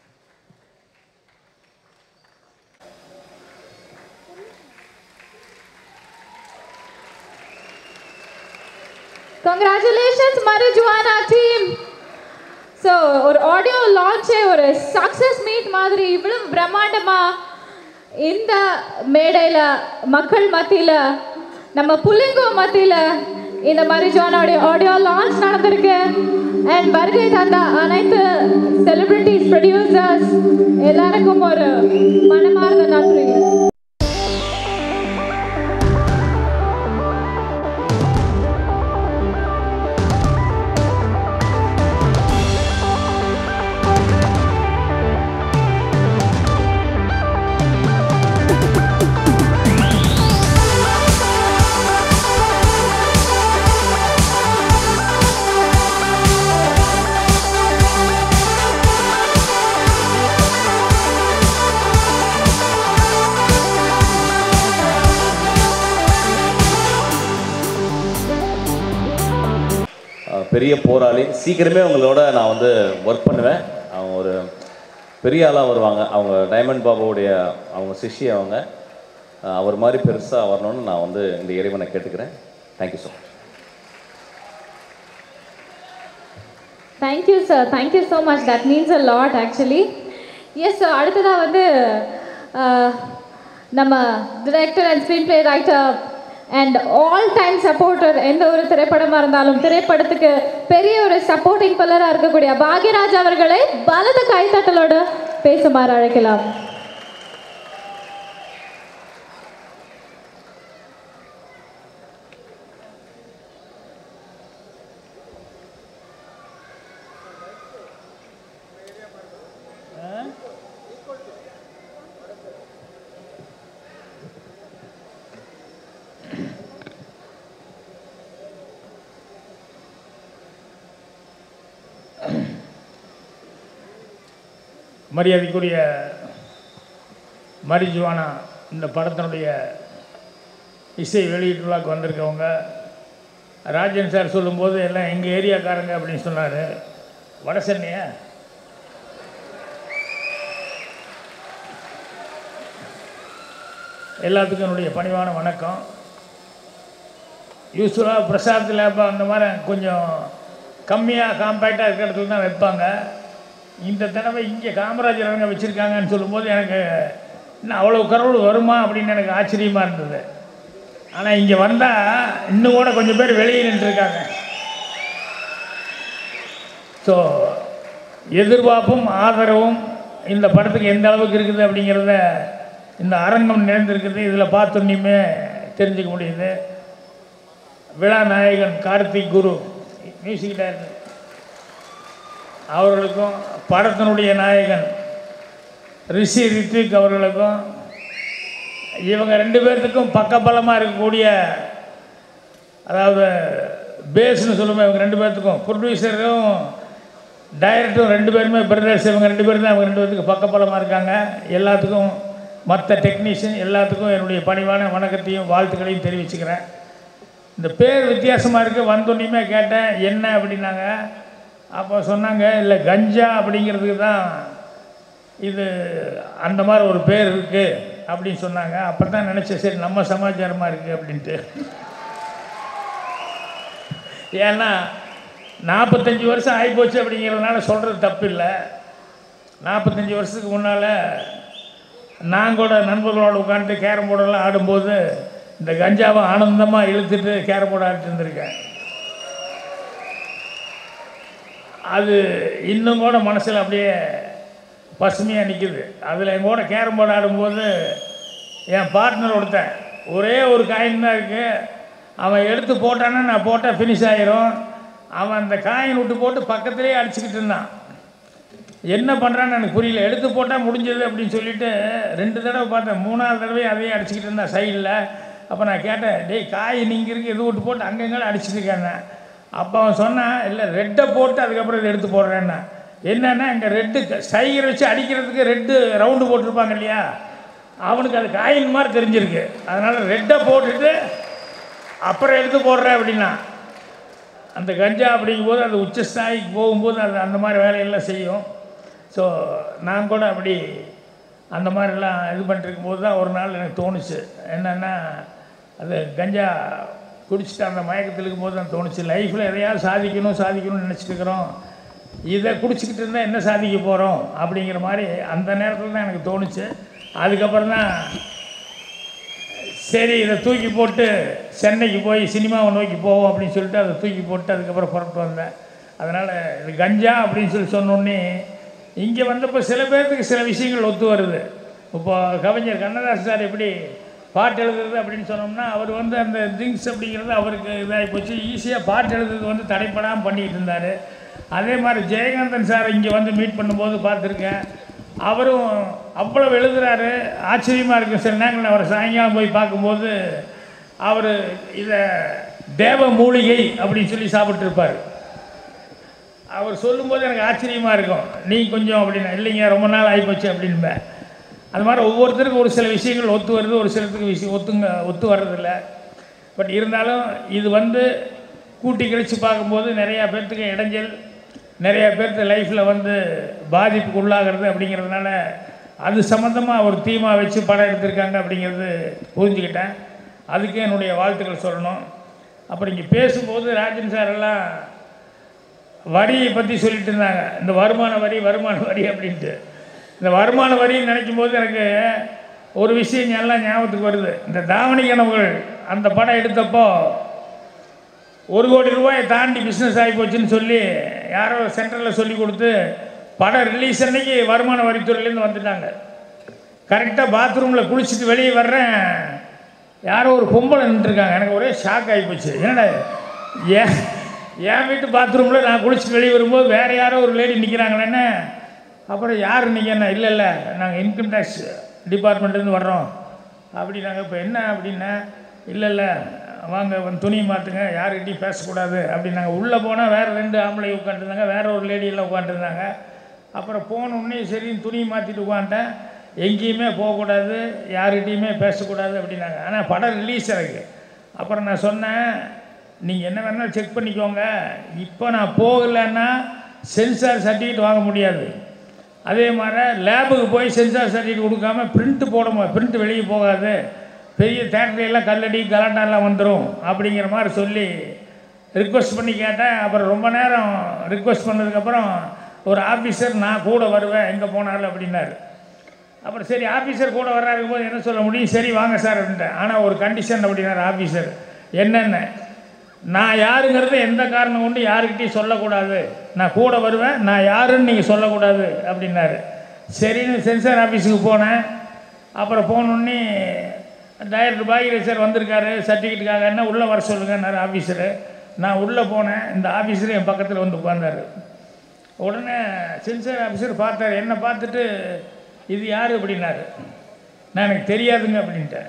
கங்க்ராச்சுலேஷன்ஸ் மரிஜுவானா டீம் ஸோ ஒரு ஆடியோ லான்ச்சே ஒரு சக்ஸஸ் மீட் மாதிரி இவ்வளவு பிரம்மாண்டமா இந்த மேடையில் மக்கள் மத்தியில் நம்ம புள்ளிங்கோ மத்தியில் இந்த மரிஜுவானாவுடைய ஆடியோ லான்ச் நடந்திருக்கு அண்ட் வருகை தந்த அனைத்து செலிபிரிட்டிஸ் ப்ரொடியூசர்ஸ் எல்லாருக்கும் ஒரு மனமார்ந்த நன்றி Thank பெரிய போராளி சீக்கிரமே அவங்களோட நான் வந்து ஒர்க் பண்ணுவேன் அவங்க ஒரு பெரிய ஆளாக வருவாங்க அவங்க டைமண்ட் பாபாவுடைய அவங்க சிஷ்ய அவங்க அஹ் அவர் மாதிரி பெருசாக வரணும்னு நான் வந்து இந்த இறைவனை கேட்டுக்கிறேன் thank you so much thank you sir thank you so much that means a lot actually yes sir அடுத்ததாக வந்து அஹ், நம்ம director and screenplay writer and all time supporter எந்த ஒரு திரைப்படமாக இருந்தாலும் திரைப்படத்துக்கு பெரிய ஒரு சப்போர்ட்டிங் பல்லராக இருக்கக்கூடிய பாக்யராஜ் அவர்களை பலத கைத்தட்டலோடு பேசுமாறு அழைக்கலாம் மரியாதைக்குரிய மரிஜுவானா இந்த படத்தினுடைய இசை வெளியீட்டு விழாக்கு வந்திருக்கவங்க ராஜன் சார் சொல்லும்போது எல்லாம் எங்கள் ஏரியாக்காரங்க அப்படின்னு சொன்னார் வட சென்னையா எல்லாத்துக்கும் என்னுடைய பணிவான வணக்கம் யூஸ்வலாக பிரசாத் லேப் அந்த மாதிரி கொஞ்சம் கம்மியாக காம்பேக்டாக இருக்கிற இடத்துல தான் வைப்பாங்க இந்த தடவை இங்கே காமராஜர் அரங்க வச்சுருக்காங்கன்னு சொல்லும்போது எனக்கு இன்னும் அவ்வளோ கரோடு வருமா அப்படின்னு எனக்கு ஆச்சரியமாக இருந்தது ஆனால் இங்கே வந்தால் இன்னும் கூட கொஞ்சம் பேர் வெளியே நின்றுருக்காங்க ஸோ எதிர்பார்ப்பும் ஆதரவும் இந்த படத்துக்கு எந்த அளவுக்கு இருக்குது அப்படிங்கிறத இந்த அரங்கம் நிறைந்திருக்குது இதில் பார்த்தோன்னையுமே தெரிஞ்சுக்க முடியுது விழா நாயகன் கார்த்திக் குரு மியூசிக் டைரக்டர் அவர்களுக்கும் படத்தினுடைய நாயகன் ரிஷி ரித்விக் அவர்களுக்கும் இவங்க ரெண்டு பேர்த்துக்கும் பக்கபலமாக இருக்கக்கூடிய அதாவது பேஸ்னு சொல்லுவோம் இவங்க ரெண்டு பேர்த்துக்கும் ப்ரொடியூசரும் டைரக்டரும் ரெண்டு பேருமே பிரதர்ஸ் இவங்க ரெண்டு பேரும் தான் இவங்க ரெண்டு பேர்த்துக்கு பக்கபலமாக இருக்காங்க எல்லாத்துக்கும் மற்ற டெக்னீஷியன் எல்லாத்துக்கும் என்னுடைய பணிவான வணக்கத்தையும் வாழ்த்துக்களையும் தெரிவிச்சுக்கிறேன் இந்த பேர் வித்தியாசமாக இருக்குது வந்தோன்னையுமே கேட்டேன் என்ன அப்படின்னாங்க அப்போ சொன்னாங்க இல்லை கஞ்சா அப்படிங்கிறதுக்கு தான் இது அந்த மாதிரி ஒரு பேர் இருக்குது அப்படின்னு சொன்னாங்க அப்போ தான் நினச்சேன் சரி நம்ம சமாச்சாரமாக இருக்குது அப்படின்ட்டு ஏன்னா நாற்பத்தஞ்சு வருஷம் ஆகிப்போச்சு அப்படிங்கிறதுனால சொல்கிறது தப்பு இல்லை நாற்பத்தஞ்சு வருஷத்துக்கு முன்னால் நான் கூட நண்பர்களோட உட்காந்துட்டு கேரம் போர்டெல்லாம் ஆடும்போது இந்த கஞ்சாவை ஆனந்தமாக இழுத்துட்டு கேரம் போர்டு ஆடிட்டு இருந்திருக்கேன் அது இன்னும் கூட மனசில் அப்படியே பசுமையாக நிற்குது அதில் என் கூட கேரம் போர்டு ஆடும்போது என் பார்ட்னர் ஒருத்தன் ஒரே ஒரு காயின் தான் இருக்குது அவன் எடுத்து போட்டான்னா நான் போட்டால் ஃபினிஷ் ஆயிரும் அவன் அந்த காயின் விட்டு போட்டு பக்கத்துலேயே அடிச்சுக்கிட்டு இருந்தான் என்ன பண்ணுறான்னு எனக்கு புரியல எடுத்து போட்டால் முடிஞ்சது அப்படின்னு சொல்லிட்டு ரெண்டு தடவை பார்த்தேன் மூணாவது தடவை அதையே அடிச்சுக்கிட்டு இருந்தான் சைடில் அப்போ நான் கேட்டேன் டேய் காய் நீங்கள் இருக்கு இது விட்டு போட்டு அங்கங்கே அடிச்சுட்டு இருக்காங்க அப்போ அவன் சொன்னான் இல்லை ரெட்டை போட்டு அதுக்கப்புறம் இதை எடுத்து போடுறேன்னா என்னன்னா இங்கே ரெட்டு ஸ்டைகர் வச்சு அடிக்கிறதுக்கு ரெட்டு ரவுண்டு போட்டிருப்பாங்க இல்லையா அவனுக்கு அது காயின் மாதிரி தெரிஞ்சிருக்கு அதனால் ரெட்டை போட்டுட்டு அப்புறம் எடுத்து போடுறேன் அப்படின்னா அந்த கஞ்சா அப்படிங்கும்போது அது உச்சஸ்தாய்க்கு போகும்போது அது அந்த மாதிரி வேலையெல்லாம் செய்யும் ஸோ நான் கூட அப்படி அந்த மாதிரிலாம் இது பண்ணிருக்கும் போது தான் ஒரு நாள் எனக்கு தோணுச்சு என்னென்னா அது கஞ்சா குடிச்சிட்டு அந்த மயக்கத்தில் இருக்கும்போது தான் தோணுச்சு லைஃப்பில் எதையாவது சாதிக்கணும் சாதிக்கணும்னு நினச்சிட்டு இருக்கிறோம் இதை குடிச்சிக்கிட்டு இருந்தால் என்ன சாதிக்க போகிறோம் அப்படிங்கிற மாதிரி அந்த நேரத்தில் தான் எனக்கு தோணுச்சு அதுக்கப்புறம் தான் சரி இதை தூக்கி போட்டு சென்னைக்கு போய் சினிமாவை நோக்கி போவோம் அப்படின்னு சொல்லிட்டு அதை தூக்கி போட்டு அதுக்கப்புறம் புறப்பட்டு வந்தேன் அதனால் இது கஞ்சா அப்படின்னு சொல்லி சொன்னோடனே இங்கே வந்தப்போ சில பேர்த்துக்கு சில விஷயங்கள் ஒத்து வருது இப்போ கவிஞர் கண்ணதாசன் சார் எப்படி பாட்டு எழுதுறது அப்படின்னு சொன்னோம்னா அவர் வந்து அந்த திங்ஸ் அப்படிங்கிறது அவருக்கு இதாகி போச்சு ஈஸியாக பாட்டு எழுதுறது வந்து தடைப்படாமல் பண்ணிக்கிட்டு இருந்தார் அதே மாதிரி ஜெயகாந்தன் சார் இங்கே வந்து மீட் பண்ணும்போது பார்த்துருக்கேன் அவரும் அவ்வளவு எழுதுறாரு ஆச்சரியமாக இருக்கும் சில நேரங்களில் அவரை சாயங்காலம் போய் பார்க்கும்போது அவர் இதை தேவ மூலிகை அப்படின்னு சொல்லி சாப்பிட்ருப்பார் அவர் சொல்லும்போது எனக்கு ஆச்சரியமாக இருக்கும் நீ கொஞ்சம் அப்படின்னா இல்லைங்க ரொம்ப நாள் ஆகிப்போச்சு அப்படின்பேன் அது மாதிரி ஒவ்வொருத்தருக்கும் ஒரு சில விஷயங்கள் ஒத்து வருது ஒரு சிலத்துக்கு விஷயம் ஒத்துங்க ஒத்து வர்றதில்ல பட் இருந்தாலும் இது வந்து கூட்டி கழித்து பார்க்கும்போது நிறையா பேர்த்துக்கு இடைஞ்சல் நிறையா பேர்த்து லைஃப்பில் வந்து பாதிப்புக்கு உள்ளாகிறது அப்படிங்கிறதுனால அது சம்மந்தமாக ஒரு தீமாக வச்சு படம் எடுத்திருக்காங்க அப்படிங்கிறது புரிஞ்சுக்கிட்டேன் அதுக்கு என்னுடைய வாழ்த்துக்கள் சொல்லணும் அப்புறம் இங்கே பேசும்போது ராஜன் சார் எல்லாம் வரியை பற்றி சொல்லிட்டு இருந்தாங்க இந்த வருமான வரி வருமான வரி அப்படின்ட்டு இந்த வருமான வரின்னு நினைக்கும் போது எனக்கு ஒரு விஷயம் நல்லா ஞாபகத்துக்கு வருது இந்த தாவணி கனவுகள் அந்த படம் எடுத்தப்போ ஒரு கோடி ரூபாயை தாண்டி பிஸ்னஸ் ஆகி போச்சுன்னு சொல்லி யாரோ சென்டரில் சொல்லி கொடுத்து படம் ரிலீஸ் அன்னைக்கு வருமான வரித்துறையிலேருந்து வந்துட்டாங்க கரெக்டாக பாத்ரூமில் குளிச்சுட்டு வெளியே வர்றேன் யாரோ ஒரு பொம்பளை நின்றுருக்காங்க எனக்கு ஒரே ஷாக் ஆகி போச்சு என்னடா ஏன் என் வீட்டு பாத்ரூமில் நான் குளிச்சுட்டு வெளியே வரும்போது வேறு யாரோ ஒரு லேடி நிற்கிறாங்களேன்னு அப்புறம் யார் நிற்கண்ணா இல்லை இல்லை நாங்கள் இன்கம் டேக்ஸ் டிபார்ட்மெண்ட்லேருந்து வர்றோம் அப்படின்னாங்க இப்போ என்ன அப்படின்னா இல்லை இல்லை வாங்க வந்து துணி மாற்றுங்க யாருக்கிட்டையும் பேசக்கூடாது அப்படின்னாங்க உள்ளே போனால் வேறு ரெண்டு ஆம்பளை உட்காந்துருந்தாங்க வேற ஒரு லேடியெல்லாம் உட்காந்துருந்தாங்க அப்புறம் போன உடனே சரி துணி மாற்றிட்டு உட்காந்துட்டேன் எங்கேயுமே போகக்கூடாது யாருக்கிட்டையுமே பேசக்கூடாது அப்படின்னாங்க ஆனால் படம் ரிலீஸ் ஆகுது அப்புறம் நான் சொன்னேன் நீங்கள் என்ன வேணாலும் செக் பண்ணிக்கோங்க இப்போ நான் போகலைன்னா சென்சார் சர்டிஃபிகேட் வாங்க முடியாது அதே மாதிரி லேபுக்கு போய் சென்சார் சர்டிஃபிகேட் கொடுக்காம பிரிண்ட்டு போட பிரிண்ட் வெளியே போகாது பெரிய தேட்டரியெல்லாம் கல்லடி கலாட்டாலாம் வந்துடும் அப்படிங்கிற மாதிரி சொல்லி ரிக்வெஸ்ட் பண்ணி கேட்டேன் அப்புறம் ரொம்ப நேரம் ரிக்வெஸ்ட் பண்ணதுக்கப்புறம் ஒரு ஆஃபீஸர் நான் கூட வருவேன் எங்கே போனாலும் அப்படின்னாரு அப்புறம் சரி ஆஃபீஸர் கூட வர்றாருக்கும் போது என்ன சொல்ல முடியும் சரி வாங்க சார் அப்படின்ட்டேன் ஆனால் ஒரு கண்டிஷன் அப்படின்னாரு ஆஃபீஸர் என்னென்ன நான் யாருங்கிறத எந்த காரணம் கொண்டு யாருக்கிட்டையும் சொல்லக்கூடாது நான் கூட வருவேன் நான் யாருன்னு நீங்கள் சொல்லக்கூடாது அப்படின்னாரு சரின்னு சென்சார் ஆஃபீஸுக்கு போனேன் அப்புறம் போனோடனே டைரக்டர் பாகிரேஜ் சார் வந்திருக்காரு சர்டிஃபிகேட்டுக்காக என்ன உள்ளே வர சொல்லுங்கன்னாரு ஆஃபீஸரு நான் உள்ளே போனேன் இந்த ஆஃபீஸர் என் பக்கத்தில் வந்து உட்கார்ந்தாரு உடனே சென்சார் ஆஃபீஸர் பார்த்தாரு என்னை பார்த்துட்டு இது யார் அப்படின்னாரு நான் எனக்கு தெரியாதுங்க அப்படின்ட்டேன்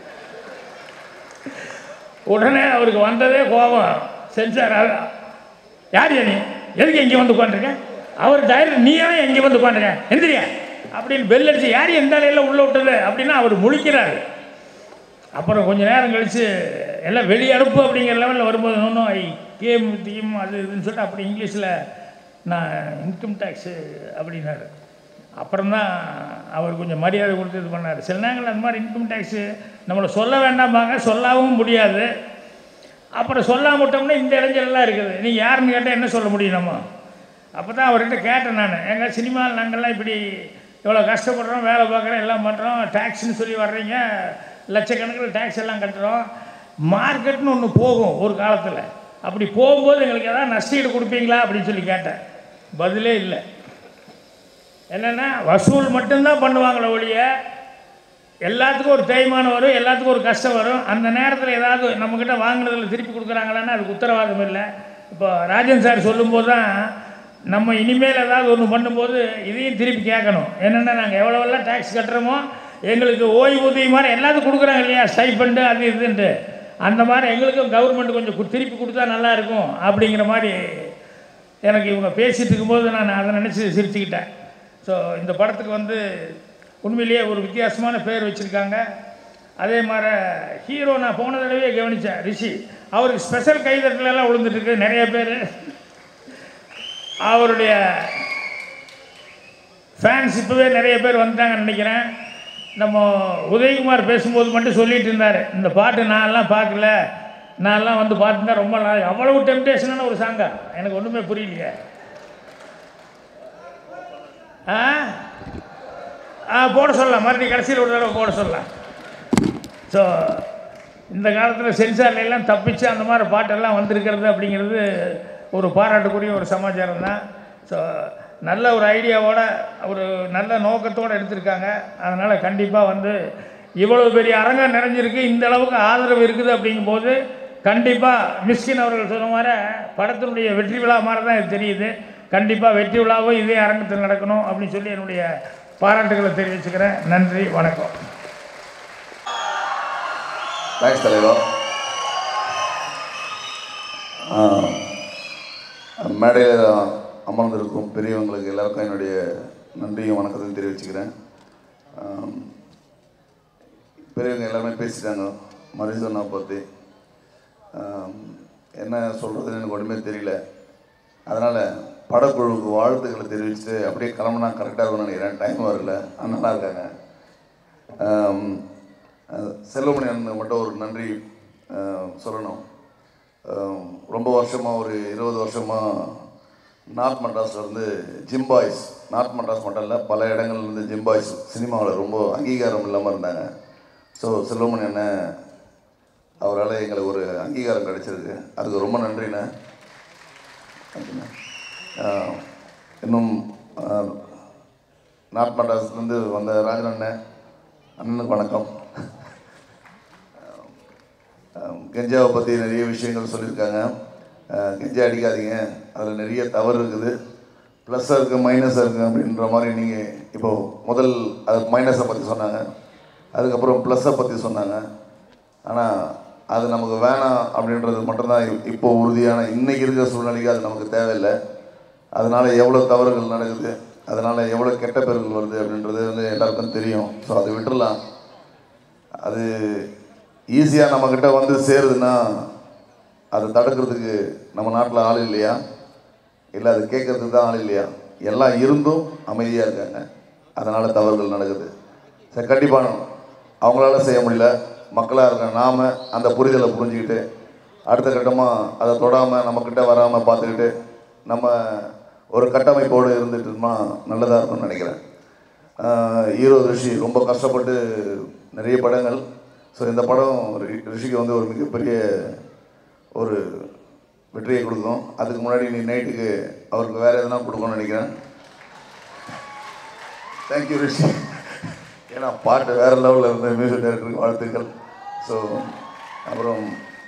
உடனே அவருக்கு வந்ததே கோபம் சென்சார் யார் நீ எதுக்கு இங்கே வந்து உட்காந்துருக்க அவர் டைரக்ட் நீ ஏன் இங்கே வந்து உட்காந்துருக்க எந்திரியா அப்படின்னு பெல் அடிச்சு யார் எந்த அலையில் உள்ளே விட்டது அப்படின்னா அவர் முழிக்கிறார் அப்புறம் கொஞ்ச நேரம் கழித்து எல்லாம் வெளியனுப்பு அப்படிங்கிற லெவலில் வரும்போது இன்னும் ஐ கேம் தீம் அது இதுன்னு சொல்லிட்டு அப்படி இங்கிலீஷில் நான் இன்கம் டேக்ஸு அப்படின்னாரு அப்புறம் தான் அவர் கொஞ்சம் மரியாதை கொடுத்து இது பண்ணார் சில நேரங்கள் அந்த மாதிரி இன்கம் டேக்ஸு நம்மளை சொல்ல வேண்டாம்பாங்க சொல்லவும் முடியாது அப்புறம் சொல்லாம விட்டோம்னா இந்த இளைஞர்கள்லாம் இருக்குது நீ யாருன்னு கேட்டால் என்ன சொல்ல முடியும் நம்ம அப்போ தான் அவர்கிட்ட கேட்டேன் நான் எங்கள் சினிமாவில் நாங்கள்லாம் இப்படி இவ்வளோ கஷ்டப்படுறோம் வேலை பார்க்குறோம் எல்லாம் பண்ணுறோம் டேக்ஸ்னு சொல்லி வர்றீங்க லட்சக்கணக்கில் டேக்ஸ் எல்லாம் கட்டுறோம் மார்க்கெட்னு ஒன்று போகும் ஒரு காலத்தில் அப்படி போகும்போது எங்களுக்கு எதாவது நஷ்டீடு கொடுப்பீங்களா அப்படின்னு சொல்லி கேட்டேன் பதிலே இல்லை என்னென்னா வசூல் மட்டும்தான் பண்ணுவாங்களே ஒழிய எல்லாத்துக்கும் ஒரு தேய்மானம் வரும் எல்லாத்துக்கும் ஒரு கஷ்டம் வரும் அந்த நேரத்தில் ஏதாவது நம்மக்கிட்ட வாங்கினதில் திருப்பி கொடுக்குறாங்களான்னா அதுக்கு உத்தரவாதம் இல்லை இப்போ ராஜன் சார் சொல்லும்போது தான் நம்ம இனிமேல் ஏதாவது ஒன்று பண்ணும்போது இதையும் திருப்பி கேட்கணும் என்னென்னா நாங்கள் எவ்வளோவெல்லாம் டேக்ஸ் கட்டுறோமோ எங்களுக்கு ஓய்வூதியம் மாதிரி எல்லாத்துக்கும் கொடுக்குறாங்க இல்லையா ஸ்டைஃபண்டு அது இதுன்ட்டு அந்த மாதிரி எங்களுக்கும் கவர்மெண்ட் கொஞ்சம் கு- திருப்பி கொடுத்தா நல்லா இருக்கும் அப்படிங்கிற மாதிரி எனக்கு இவங்க பேசிகிட்டு இருக்கும்போது நான் அதை நினச்சி சிரிச்சுக்கிட்டேன் ஸோ இந்த படத்துக்கு வந்து உண்மையிலேயே ஒரு வித்தியாசமான பேர் வச்சுருக்காங்க அதே மாதிரி ஹீரோ நான் போன தடவையே கவனித்தேன் ரிஷி அவருக்கு ஸ்பெஷல் கைதட்டலெல்லாம் விழுந்துட்டுருக்கு நிறைய பேர் அவருடைய ஃபேன்ஸ் இப்போவே நிறைய பேர் வந்துட்டாங்கன்னு நினைக்கிறேன் நம்ம உதயகுமார் பேசும்போது மட்டும் சொல்லிட்டு இருந்தார் இந்த பாட்டு நான்லாம் பார்க்கல நான்லாம் வந்து பார்த்துருந்தா ரொம்ப நாள் அவ்வளவு டெம்டேஷனான ஒரு சாங்கா எனக்கு ஒன்றுமே புரியலையே ஆ ஆ போட சொல்லலாம் மறுபடியும் கடைசியில் ஒரு தடவை போட சொல்லலாம் ஸோ இந்த காலத்தில் சென்சார்ல எல்லாம் தப்பிச்சு அந்த மாதிரி பாட்டெல்லாம் வந்திருக்கிறது அப்படிங்கிறது ஒரு பாராட்டுக்குரிய ஒரு சமாச்சாரம் தான் ஸோ நல்ல ஒரு ஐடியாவோட ஒரு நல்ல நோக்கத்தோடு எடுத்திருக்காங்க அதனால் கண்டிப்பாக வந்து இவ்வளோ பெரிய அரங்கம் நிறைஞ்சிருக்கு இந்த அளவுக்கு ஆதரவு இருக்குது அப்படிங்கும்போது கண்டிப்பாக மிஸ்கின் அவர்கள் சொன்ன மாதிரி படத்தினுடைய வெற்றி விழா மாதிரி தான் இது தெரியுது கண்டிப்பாக வெற்றி விழாவும் இதே அரங்கத்தில் நடக்கணும் அப்படின்னு சொல்லி என்னுடைய பாராட்டுகளை தெரிவிச்சுக்கிறேன் நன்றி வணக்கம் தேங்க்ஸ் தலைவா மேடையில் அமர்ந்திருக்கும் பெரியவங்களுக்கு எல்லாருக்கும் என்னுடைய நன்றியும் வணக்கத்தையும் தெரிவிச்சுக்கிறேன் ஆம், பெரியவங்க எல்லாருமே பேசிட்டாங்க மரிசோனா பற்றி ஆம், என்ன என்ன சொல்கிறதுன்னு எனக்கு ஒன்றுமே தெரியல அதனால் படக்குழுவுக்கு வாழ்த்துக்களை தெரிவிச்சுட்டு அப்படியே கிளம்புனா கரெக்டாக இருக்கும்னு நினைக்கிறேன் டைம் வரல அது நல்லா இருக்காங்க ஆம், அஹ், செல்வமணி அண்ணன் மட்டும் ஒரு நன்றி அஹ், சொல்லணும் ஆம், ரொம்ப வருஷமாக ஒரு இருபது வருஷமாக நார்த் மெட்ராஸில் இருந்து ஜிம் பாய்ஸ் நார்த் மெட்ராஸ் மட்டும் இல்லை பல இடங்கள்ல இருந்து ஜிம் பாய்ஸ் சினிமாவில் ரொம்ப அங்கீகாரம் இல்லாமல் இருந்தாங்க ஸோ செல்வமணி அண்ணன் அவரால் எங்களுக்கு ஒரு அங்கீகாரம் கிடைச்சிருக்கு அதுக்கு ரொம்ப நன்றிண்ணே நன்றிண்ணே. ஆஹ், இன்னும் ஆஹ், நார்த் மெட்ராஸ்லேருந்து வந்த ராஜன் அண்ணன் அண்ணனுக்கு வணக்கம் ஆஹ், கெஞ்சாவை பற்றி நிறைய விஷயங்கள் சொல்லியிருக்காங்க ஆஹ், கெஞ்சா அடிக்காதீங்க அதில் நிறைய தவறு இருக்குது ப்ளஸ்ஸாக இருக்குது மைனஸாக இருக்குது அப்படின்ற மாதிரி நீங்கள் இப்போது முதல் அது மைனஸை பற்றி சொன்னாங்க அதுக்கப்புறம் ப்ளஸ்ஸை பற்றி சொன்னாங்க ஆனால் அது நமக்கு வேணாம் அப்படின்றது மட்டும்தான் இ- இப்போ உறுதியான இன்னைக்கு இருக்கிற சூழ்நிலைக்கு அது நமக்கு தேவையில்லை அதனால் எவ்வளோ தவறுகள் நடக்குது அதனால் எவ்வளோ கெட்ட பேர்கள் வருது அப்படின்றது வந்து எல்லாருக்கும் தெரியும் ஸோ அதை விட்டுறலாம் அது ஈஸியாக நம்மக்கிட்ட வந்து சேருதுன்னா அதை தடுக்கிறதுக்கு நம்ம நாட்டில் ஆள் இல்லையா இல்லை அது கேட்கறதுக்கு தான் ஆள் இல்லையா எல்லாம் இருந்தும் அமைதியாக இருக்காங்க அதனால் தவறுகள் நடக்குது சரி கண்டிப்பாக அவங்களால செய்ய முடியல மக்களாக இருக்க நாம் அந்த புரிதலை புரிஞ்சுக்கிட்டு அடுத்த கட்டமாக அதை தொடாமல் நம்மக்கிட்ட வராமல் பார்த்துக்கிட்டு நம்ம ஒரு கட்டமைப்போடு இருந்துட்டோம்னா நல்லதாக இருக்கும்னு நினைக்கிறேன் ஆஹ் ஹீரோ ரிஷி ரொம்ப கஷ்டப்பட்டு நிறைய படங்கள் ஸோ இந்த படம் ரி- ரிஷிக்கு வந்து ஒரு மிகப்பெரிய ஒரு வெற்றியை கொடுக்கும் அதுக்கு முன்னாடி நீ நைட்டுக்கு அவருக்கு வேறு எதனா கொடுக்கணும்னு நினைக்கிறேன் தேங்க்யூ ரிஷி ஏன்னா பாட்டு வேறு லெவலில் இருந்த மியூசிக் டைரக்டருக்கு வாழ்த்துக்கள் ஸோ அப்புறம்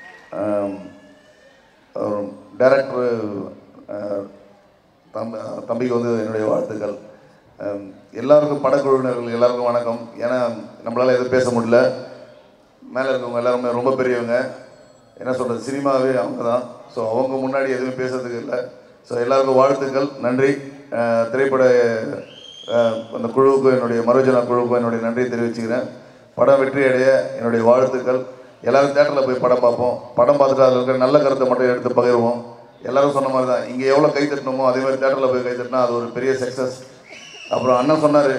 டேரக்டர் தம்பி தம்பிக்கு வந்து என்னுடைய வாழ்த்துக்கள் அஹ், எல்லாருக்கும் படக்குழுவினர்கள் எல்லாருக்கும் வணக்கம் ஏன்னா நம்மளால் எதுவும் பேச முடியல மேலே இருக்கவங்க எல்லாருமே ரொம்ப பெரியவங்க என்ன சொல்கிறது சினிமாவே அவங்க தான் ஸோ அவங்க முன்னாடி எதுவுமே பேசுறதுக்கு இல்லை ஸோ எல்லாருக்கும் வாழ்த்துக்கள் நன்றி அஹ், திரைப்பட அஹ், அந்த குழுவுக்கும் என்னுடைய மரோஜனா குழுவுக்கும் என்னுடைய நன்றியை தெரிவிச்சுக்கிறேன் படம் வெற்றி அடைய என்னுடைய வாழ்த்துக்கள் எல்லாரும் தேட்டரில் போய் படம் பார்ப்போம் படம் பார்த்துட்டு அதில் இருக்கிற நல்ல கருத்தை மட்டும் எடுத்து பகிர்வோம் எல்லாரும் சொன்ன மாதிரி தான் இங்கே எவ்வளோ கை தட்டணுமோ அதே மாதிரி தேட்டரில் போய் கை தட்டினா அது ஒரு பெரிய சக்ஸஸ் அப்புறம் அண்ணன் சொன்னார்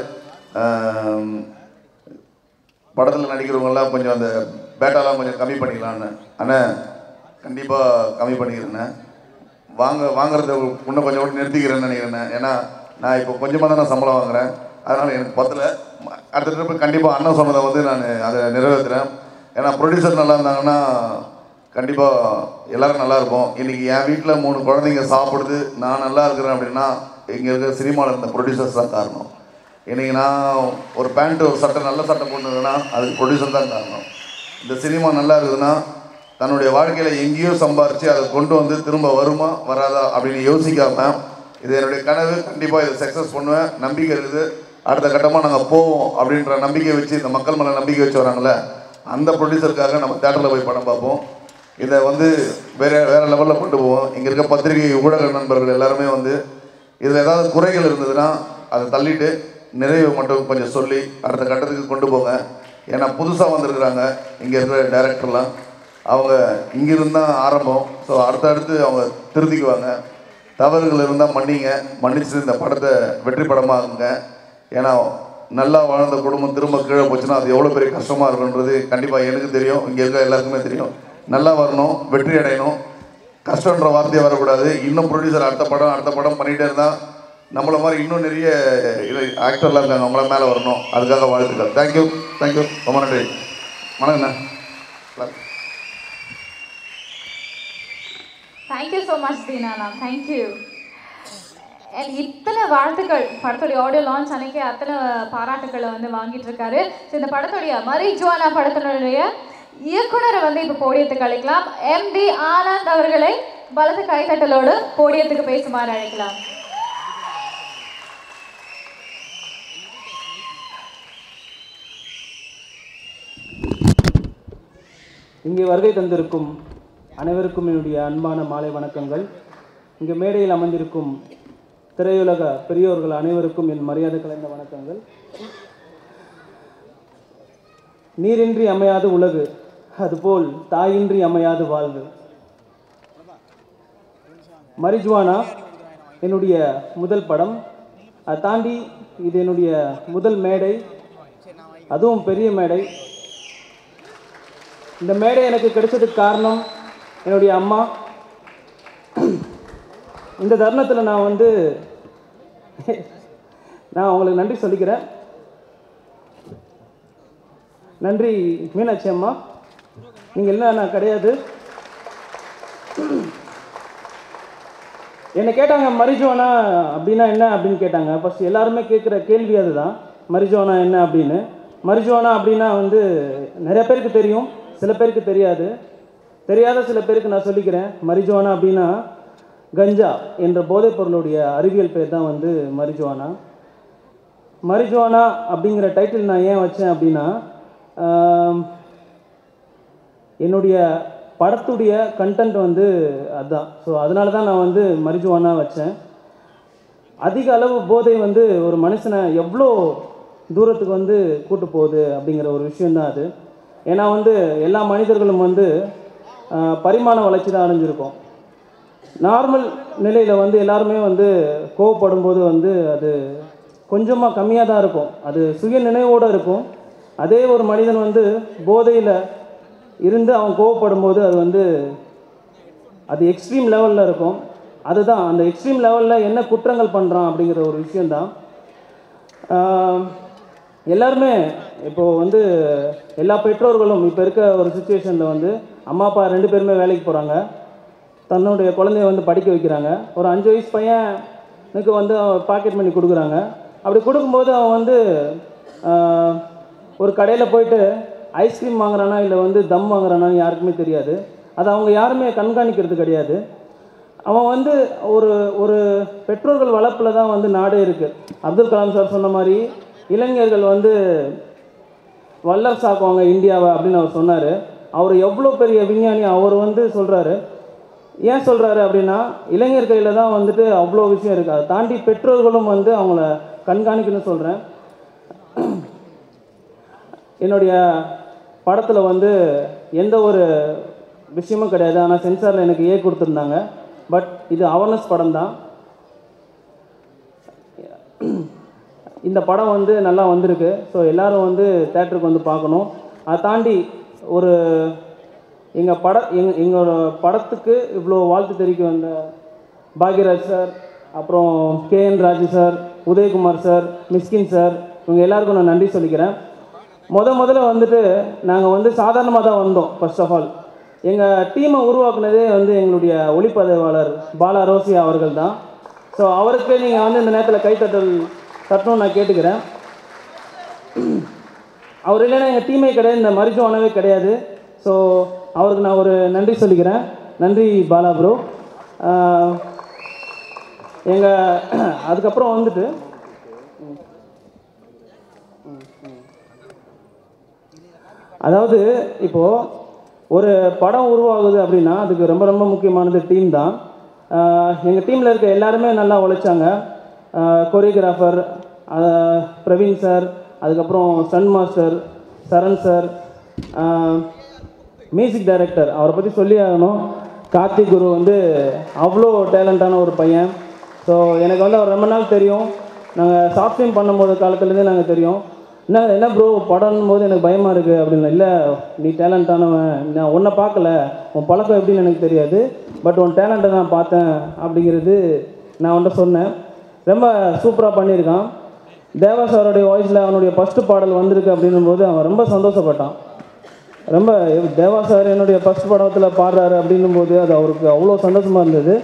படத்தில் நடிக்கிறவங்கெல்லாம் கொஞ்சம் அந்த பேட்டாலாம் கொஞ்சம் கம்மி பண்ணிக்கலான்னு அண்ணா கண்டிப்பாக கம்மி பண்ணிக்கிறேண்ணே வாங்க வாங்குறத இன்னும் கொஞ்சம் கூட நிறுத்திக்கிறேன்னு நினைக்கிறேன் ஏன்னா நான் இப்போ கொஞ்சமாக தான் நான் சம்பளம் வாங்குறேன் அதனால் எனக்கு பத்தல அடுத்த ட்ரிப்பு கண்டிப்பாக அண்ணன் சொன்னதை வந்து நான் அதை நிறைவேற்றுறேன் ஏன்னா ப்ரொடியூசர் நல்லா இருந்தாங்கன்னா கண்டிப்பாக எல்லாரும் நல்லா இருப்போம் இன்றைக்கி என் வீட்டில் மூணு குழந்தைங்க சாப்பிடுது நான் நல்லா இருக்கிறேன் அப்படின்னா இங்கே இருக்கிற சினிமாவில் இருந்த ப்ரொடியூசர்ஸ் தான் காரணம் இன்றைக்கி நான் ஒரு பேண்ட்டு ஒரு சட்டை நல்ல சட்டை போட்டுருந்தேன்னா அதுக்கு ப்ரொடியூசர் தான் காரணம் இந்த சினிமா நல்லா இருக்குதுன்னா தன்னுடைய வாழ்க்கையில் எங்கேயோ சம்பாரித்து அதை கொண்டு வந்து திரும்ப வருமா வராதா அப்படின்னு யோசிக்காம இது என்னுடைய கனவு கண்டிப்பாக இதை சக்ஸஸ் பண்ணுவேன் நம்பிக்கை இருக்குது அடுத்த கட்டமாக நாங்கள் போவோம் அப்படின்ற நம்பிக்கை வச்சு இந்த மக்கள் மேலே நம்பிக்கை வச்சு வராங்களே அந்த ப்ரொடியூசருக்காக நம்ம தேட்டரில் போய் படம் பார்ப்போம் இதை வந்து வேறு வேறு லெவலில் கொண்டு போவோம் இங்கே இருக்க பத்திரிகை ஊடக நண்பர்கள் எல்லாருமே வந்து இதில் ஏதாவது குறைகள் இருந்ததுன்னா அதை தள்ளிட்டு நிறைவு மட்டும் கொஞ்சம் சொல்லி அடுத்த கட்டத்துக்கு கொண்டு போங்க ஏன்னா புதுசாக வந்திருக்கிறாங்க இங்கே இருக்கிற டைரக்டர்லாம் அவங்க இங்கிருந்து தான் ஆரம்பம் ஸோ அடுத்தடுத்து அவங்க திருத்திக்குவாங்க தவறுகள் இருந்தால் மன்னிங்க மன்னிச்சு இந்த படத்தை வெற்றி படமாகுங்க ஏன்னா நல்லா வாழ்ந்த குடும்பம் திரும்ப கீழே போச்சுன்னா அது எவ்வளோ பெரிய கஷ்டமாக இருக்குன்றது கண்டிப்பாக எனக்கு தெரியும் இங்கே இருக்க எல்லாருக்குமே தெரியும் நல்லா வரணும் வெற்றி அடையணும் கஷ்டன்ற வார்த்தையே வரக்கூடாது இன்னும் ப்ரொடியூசர் அடுத்த படம் அடுத்த படம் பண்ணிகிட்டே இருந்தால் நம்மள மாதிரி இன்னும் நிறைய இது ஆக்டர்லாம் இருக்காங்க அவங்கள மேலே வரணும் அதுக்காக வாழ்த்துக்கள் தேங்க்யூ தேங்க்யூ ரொம்ப நன்றி வணக்கண்ணா தேங்க்யூ ஸோ மச் தீனானா தேங்க்யூ அண்ட் இத்தனை வாழ்த்துக்கள் படத்துடைய ஆடியோ லான்ச் அன்னைக்கு அத்தனை பாராட்டுக்களை வந்து வாங்கிட்டு இருக்காரு ஸோ இந்த படத்துடைய மரி ஜுவானா படத்தினுடைய இயக்குனரை வந்து இப்போ போடியத்துக்கு அழைக்கலாம் எம் டி ஆனந்த் அவர்களை பலத்த கைத்தட்டலோடு போடியத்துக்கு பேசுமாறு அழைக்கலாம் இங்கே வருகை தந்திருக்கும் அனைவருக்கும் என்னுடைய அன்பான மாலை வணக்கங்கள் இங்கே மேடையில் அமர்ந்திருக்கும் திரையுலக பெரியோர்கள் அனைவருக்கும் என் மரியாதை கலந்த வணக்கங்கள் நீரின்றி அமையாது உலகு அதுபோல் தாயின்றி அமையாது வாழ்வு மரிஜுவானா என்னுடைய முதல் படம் அதை தாண்டி இது என்னுடைய முதல் மேடை அதுவும் பெரிய மேடை இந்த மேடை எனக்கு கிடைச்சதுக்கு காரணம் என்னுடைய அம்மா இந்த தருணத்தில் நான் வந்து நான் உங்களுக்கு நன்றி சொல்லிக்கிறேன் நன்றி மீனாட்சி அம்மா நீங்கள் இல்லை நான் கிடையாது என்னை கேட்டாங்க மரிஜோனா அப்படின்னா என்ன அப்படின்னு கேட்டாங்க ஃபர்ஸ்ட் எல்லாருமே கேட்குற கேள்வி அதுதான் மரிஜோனா என்ன அப்படின்னு மரிஜோனா அப்படின்னா வந்து நிறைய பேருக்கு தெரியும் சில பேருக்கு தெரியாது தெரியாத சில பேருக்கு நான் சொல்லிக்கிறேன் மரிஜோனா அப்படின்னா கஞ்சா என்ற போதைப் பொருளுடைய அறிவியல் பேர் தான் வந்து மரிஜுவானா மரிஜுவானா அப்படிங்கிற டைட்டில் நான் ஏன் வச்சேன் அப்படின்னா ஆம், என்னுடைய படத்துடைய கண்டென்ட் வந்து அதுதான் ஸோ அதனால தான் நான் வந்து மரிஜுவானா வச்சேன் அதிக அளவு போதை வந்து ஒரு மனுஷனை எவ்வளோ தூரத்துக்கு வந்து கூட்டு போகுது அப்படிங்கிற ஒரு விஷயந்தான் அது ஏன்னா வந்து எல்லா மனிதர்களும் வந்து ஆஹ், பரிமாண வளர்ச்சி தான் அடைஞ்சிருக்கோம் நார்மல் நிலையில் வந்து எல்லாருமே வந்து கோவப்படும் போது வந்து அது கொஞ்சமாக கம்மியாக தான் இருக்கும் அது சுய நினைவோடு இருக்கும் அதே ஒரு மனிதன் வந்து போதையில் இருந்து அவன் கோவப்படும் போது அது வந்து அது எக்ஸ்ட்ரீம் லெவலில் இருக்கும் அதுதான் அந்த எக்ஸ்ட்ரீம் லெவலில் என்ன குற்றங்கள் பண்ணுறான் அப்படிங்கிற ஒரு விஷயந்தான் ஆஹ், எல்லாருமே இப்போது வந்து எல்லா பெற்றோர்களும் இப்போ இருக்க ஒரு சுச்சுவேஷனில் வந்து அம்மா அப்பா ரெண்டு பேருமே வேலைக்கு போகிறாங்க தன்னுடைய குழந்தைய வந்து படிக்க வைக்கிறாங்க ஒரு அஞ்சு வயசு பையனுக்கு வந்து பாக்கெட் மணி கொடுக்குறாங்க அப்படி கொடுக்கும்போது அவன் வந்து ஆஹ், ஒரு கடையில் போயிட்டு ஐஸ்கிரீம் வாங்குறானா இல்லை வந்து தம் வாங்குறானான்னு யாருக்குமே தெரியாது அது அவங்க யாருமே கண்காணிக்கிறது கிடையாது அவன் வந்து ஒரு ஒரு பெற்றோர்கள் வளர்ப்பில் தான் வந்து நாடே இருக்குது அப்துல் கலாம் சார் சொன்ன மாதிரி இளைஞர்கள் வந்து வல்லரசாக்குவாங்க இந்தியாவை அப்படின்னு அவர் சொன்னார் அவர் எவ்வளோ பெரிய விஞ்ஞானி அவர் வந்து சொல்கிறாரு ஏன் சொல்கிறாரு அப்படின்னா இளைஞர் கையில் தான் வந்துட்டு அவ்வளோ விஷயம் இருக்குது அதை தாண்டி பெற்றோர்களும் வந்து அவங்கள கண்காணிக்கணும்னு சொல்கிறேன் என்னுடைய படத்தில் வந்து எந்த ஒரு விஷயமும் கிடையாது ஆனால் சென்சாரில் எனக்கு ஏ கொடுத்துருந்தாங்க பட் இது அவேர்னஸ் படம் தான் இந்த படம் வந்து நல்லா வந்திருக்கு ஸோ எல்லாரும் வந்து தேட்டருக்கு வந்து பார்க்கணும் அதை தாண்டி ஒரு எங்கள் பட எங் எங்களோட படத்துக்கு இவ்வளோ வாழ்த்து தெரிவிக்க வந்த பாக்யராஜ் சார் அப்புறம் K N Raju sir Udhayakumar sir Mysskin sir இவங்க எல்லாருக்கும் நான் நன்றி சொல்லிக்கிறேன் முத முதல்ல வந்துட்டு நாங்கள் வந்து சாதாரணமாக தான் வந்தோம் ஃபர்ஸ்ட் ஆஃப் ஆல் எங்கள் டீமை உருவாக்குனதே வந்து எங்களுடைய ஒளிப்பதிவாளர் பாலா ரோசியா அவர்கள் தான் ஸோ அவருக்கு நீங்கள் வந்து இந்த நேரத்தில் கைத்தட்டல் தட்டணும்னு நான் கேட்டுக்கிறேன் அவர் இல்லைன்னா எங்கள் டீமே கிடையாது இந்த மரிஜுவானவே கிடையாது ஸோ அவருக்கு நான் ஒரு நன்றி சொல்லிக்கிறேன் நன்றி பாலா ப்ரோ எங்கள் அதுக்கப்புறம் வந்துட்டு அதாவது இப்போது ஒரு படம் உருவாகுது அப்படின்னா அதுக்கு ரொம்ப ரொம்ப முக்கியமானது டீம் தான் எங்கள் டீமில் இருக்க எல்லாருமே நல்லா உழைச்சாங்க கொரியோகிராஃபர் பிரவீன் சார் அதுக்கப்புறம் சன் master Saran sir music director அவரை பற்றி சொல்லி ஆகணும் கார்த்திக் குரு வந்து அவ்வளோ டேலண்டான ஒரு பையன் ஸோ எனக்கு வந்து அவர் ரொம்ப நாள் தெரியும் நாங்கள் ஷார்ட் ஃபிலிம் பண்ணும்போது காலத்துலேருந்தே நாங்கள் தெரியும் என்ன என்ன ப்ரோ படம்னும் போது எனக்கு பயமாக இருக்குது அப்படின்னு இல்லை நீ டேலண்டானவன் நான் உன்னை பார்க்கல உன் பழக்கம் எப்படின்னு எனக்கு தெரியாது பட் உன் டேலண்ட்டை நான் பார்த்தேன் அப்படிங்கிறது நான் அவன்கிட்ட சொன்னேன் ரொம்ப சூப்பராக பண்ணியிருக்கான் தேவா சாரோடைய வாய்ஸில் அவனுடைய ஃபஸ்ட்டு பாடல் வந்திருக்கு அப்படின்னும் போது அவன் ரொம்ப சந்தோஷப்பட்டான் ரொம்ப தேவா சார் என்னுடைய ஃபஸ்ட் படத்தில் பாடுறாரு அப்படின்னும் போது அது அவருக்கு அவ்வளோ சந்தோஷமாக இருந்தது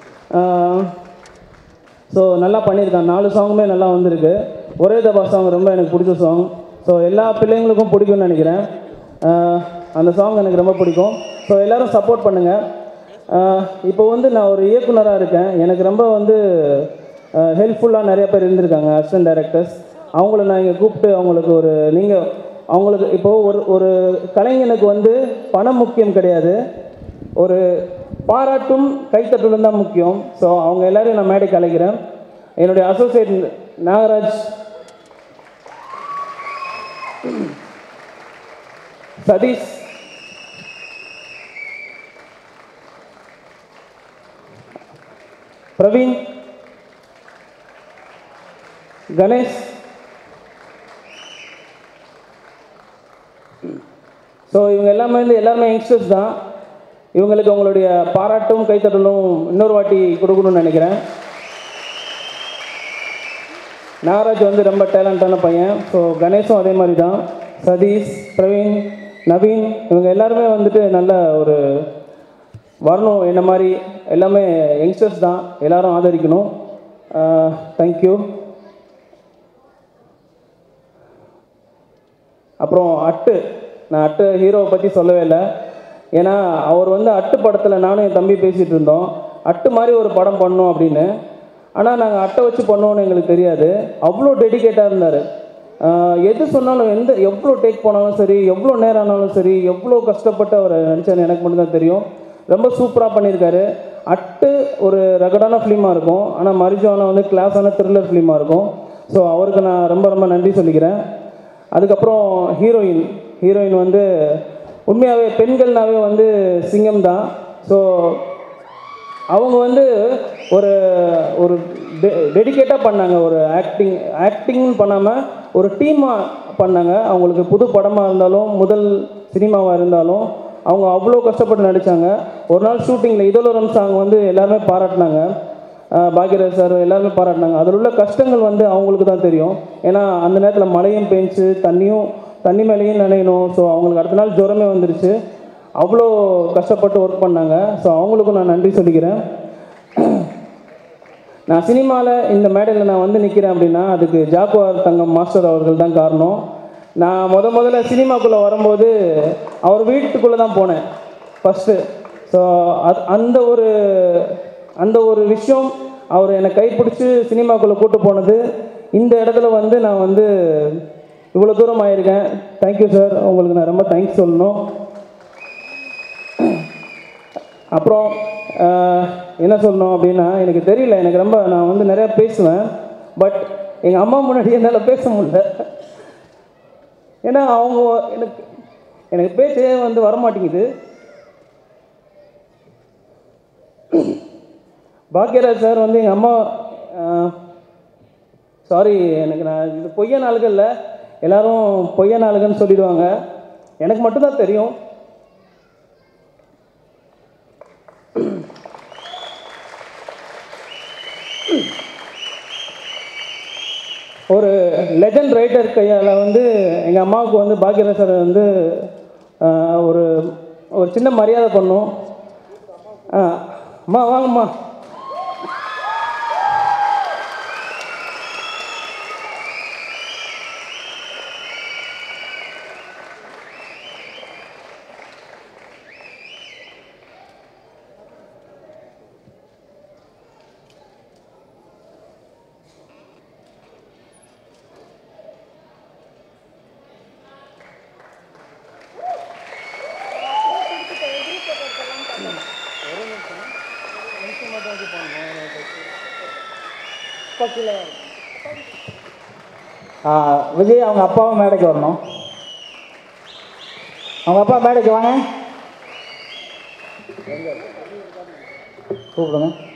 ஸோ நல்லா பண்ணியிருக்கான் நாலு சாங்குமே நல்லா வந்திருக்கு ஒரே தபா சாங் ரொம்ப எனக்கு பிடிச்ச சாங் ஸோ எல்லா பிள்ளைங்களுக்கும் பிடிக்கும்னு நினைக்கிறேன் ஆஹ் அந்த சாங் எனக்கு ரொம்ப பிடிக்கும் ஸோ எல்லோரும் சப்போர்ட் பண்ணுங்கள் இப்போ வந்து நான் ஒரு இயக்குனராக இருக்கேன் எனக்கு ரொம்ப வந்து ஹெல்ப்ஃபுல்லாக நிறைய பேர் இருந்திருக்காங்க அசிஸ்டன்ட் டைரக்டர்ஸ் அவங்கள நான் இங்கே கூப்பிட்டு அவங்களுக்கு ஒரு நீங்கள் அவங்களுக்கு இப்போது ஒரு ஒரு கலைஞனுக்கு வந்து பணம் முக்கியம் கிடையாது ஒரு பாராட்டும் கைத்தட்டலும் தான் முக்கியம் ஸோ அவங்க எல்லாரையும் நான் மேடைக்கு அழைக்கிறேன் என்னுடைய அசோசியேட் நாகராஜ் சதீஷ் பிரவீன் கணேஷ் ஸோ இவங்க எல்லாமே வந்து எல்லாருமே யங்ஸ்டர்ஸ் தான் இவங்களுக்கு உங்களுடைய பாராட்டும் கைத்தட்டலும் இன்னொரு வாட்டி கொடுக்கணும்னு நினைக்கிறேன் நாகராஜ் வந்து ரொம்ப டேலண்டான பையன் ஸோ கணேஷும் அதே மாதிரி தான் சதீஷ் பிரவீன் நவீன் இவங்க எல்லாருமே வந்துட்டு நல்ல ஒரு வரணும் என்ன மாதிரி எல்லாமே யங்ஸ்டர்ஸ் தான் எல்லாரும் ஆதரிக்கணும் தேங்க்யூ அப்புறம் அட்டு நான் அட்டு ஹீரோவை பற்றி சொல்லவே இல்லை ஏன்னா அவர் வந்து அட்டு படத்தில் நானும் என் தம்பி பேசிகிட்டு இருந்தோம் அட்டு மாதிரி ஒரு படம் பண்ணோம் அப்படின்னு ஆனால் நாங்கள் அட்டை வச்சு பண்ணோன்னு எங்களுக்கு தெரியாது அவ்வளோ டெடிகேட்டாக இருந்தார் எது சொன்னாலும் எந்த எவ்வளோ டேக் போனாலும் சரி எவ்வளோ நேரம் ஆனாலும் சரி எவ்வளோ கஷ்டப்பட்டு அவர் நினச்சாரு எனக்கு மட்டும்தான் தெரியும் ரொம்ப சூப்பராக பண்ணியிருக்காரு அட்டு ஒரு ரகடான ஃபிலிமாக இருக்கும் ஆனால் மரிஜானா வந்து கிளாஸான த்ரில்லர் ஃபிலிமாக இருக்கும் ஸோ அவருக்கு நான் ரொம்ப ரொம்ப நன்றி சொல்லிக்கிறேன் அதுக்கப்புறம் ஹீரோயின் ஹீரோயின் வந்து உண்மையாகவே பெண்கள்னாவே வந்து சிங்கம் தான் ஸோ அவங்க வந்து ஒரு ஒரு டெடிக்கேட்டாக பண்ணாங்க ஒரு ஆக்டிங் ஆக்டிங்னு பண்ணாமல் ஒரு டீமாக பண்ணாங்க அவங்களுக்கு புது படமாக இருந்தாலும் முதல் சினிமாவாக இருந்தாலும் அவங்க அவ்வளோ கஷ்டப்பட்டு நடித்தாங்க ஒரு நாள் ஷூட்டிங்கில் இதோலரம் சாங் வந்து எல்லாருமே பாராட்டினாங்க ஆஹ் பாக்யராஜ் சார் எல்லாருமே பாராட்டினாங்க அதில் உள்ள கஷ்டங்கள் வந்து அவங்களுக்கு தான் தெரியும் ஏன்னா அந்த நேரத்தில் மழையும் பெஞ்சு தண்ணியும் தண்ணி மேலேயும் நினையணும் ஸோ அவங்களுக்கு அடுத்த நாள் ஜுரமே வந்துருச்சு அவ்வளோ கஷ்டப்பட்டு ஒர்க் பண்ணாங்க ஸோ அவங்களுக்கும் நான் நன்றி சொல்லிக்கிறேன் நான் சினிமாவில் இந்த மேடையில் நான் வந்து நிற்கிறேன் அப்படின்னா அதுக்கு ஜாக்குவார் தங்கம் மாஸ்டர் அவர்கள் தான் காரணம் நான் முத முதல்ல சினிமாக்குள்ளே வரும்போது அவர் வீட்டுக்குள்ளே தான் போனேன் ஃபஸ்ட்டு ஸோ அது அந்த ஒரு அந்த ஒரு விஷயம் அவர் என்னை கைப்பிடிச்சி சினிமாக்குள்ளே கூட்டு போனது இந்த இடத்துல வந்து நான் வந்து இவ்வளோ தூரம் ஆயிருக்கேன் தேங்க்யூ சார் உங்களுக்கு நான் ரொம்ப தேங்க்ஸ் சொல்லணும் அப்புறம் ஆஹ், என்ன சொல்லணும் அப்படின்னா எனக்கு தெரியல எனக்கு ரொம்ப நான் வந்து நிறையா பேசுவேன் பட் எங்கள் அம்மா முன்னாடி என்னால் பேச முடியல ஏன்னா அவங்க எனக்கு எனக்கு பேச்சே வந்து வரமாட்டேங்குது பாக்யராஜ் சார் வந்து எங்கள் அம்மா சாரி எனக்கு நான் இது பொய்யான ஆளுகள் இல்லை எல்லாரும் பொய்யான ஆளுகன்னு சொல்லிடுவாங்க எனக்கு மட்டும்தான் தெரியும் ஒரு லெஜண்ட் ரைட்டர் கையால் வந்து எங்கள் அம்மாவுக்கு வந்து பாக்யராஜ் சார் வந்து ஆஹ், ஒரு ஒரு சின்ன மரியாதை பண்ணோம் ஆ அம்மா வாங்கம்மா ஆ, விஜய் அவங்க அப்பாவும் மேடைக்கு வரணும் அவங்க அப்பா மேடைக்கு வாங்க கூப்பிடுங்க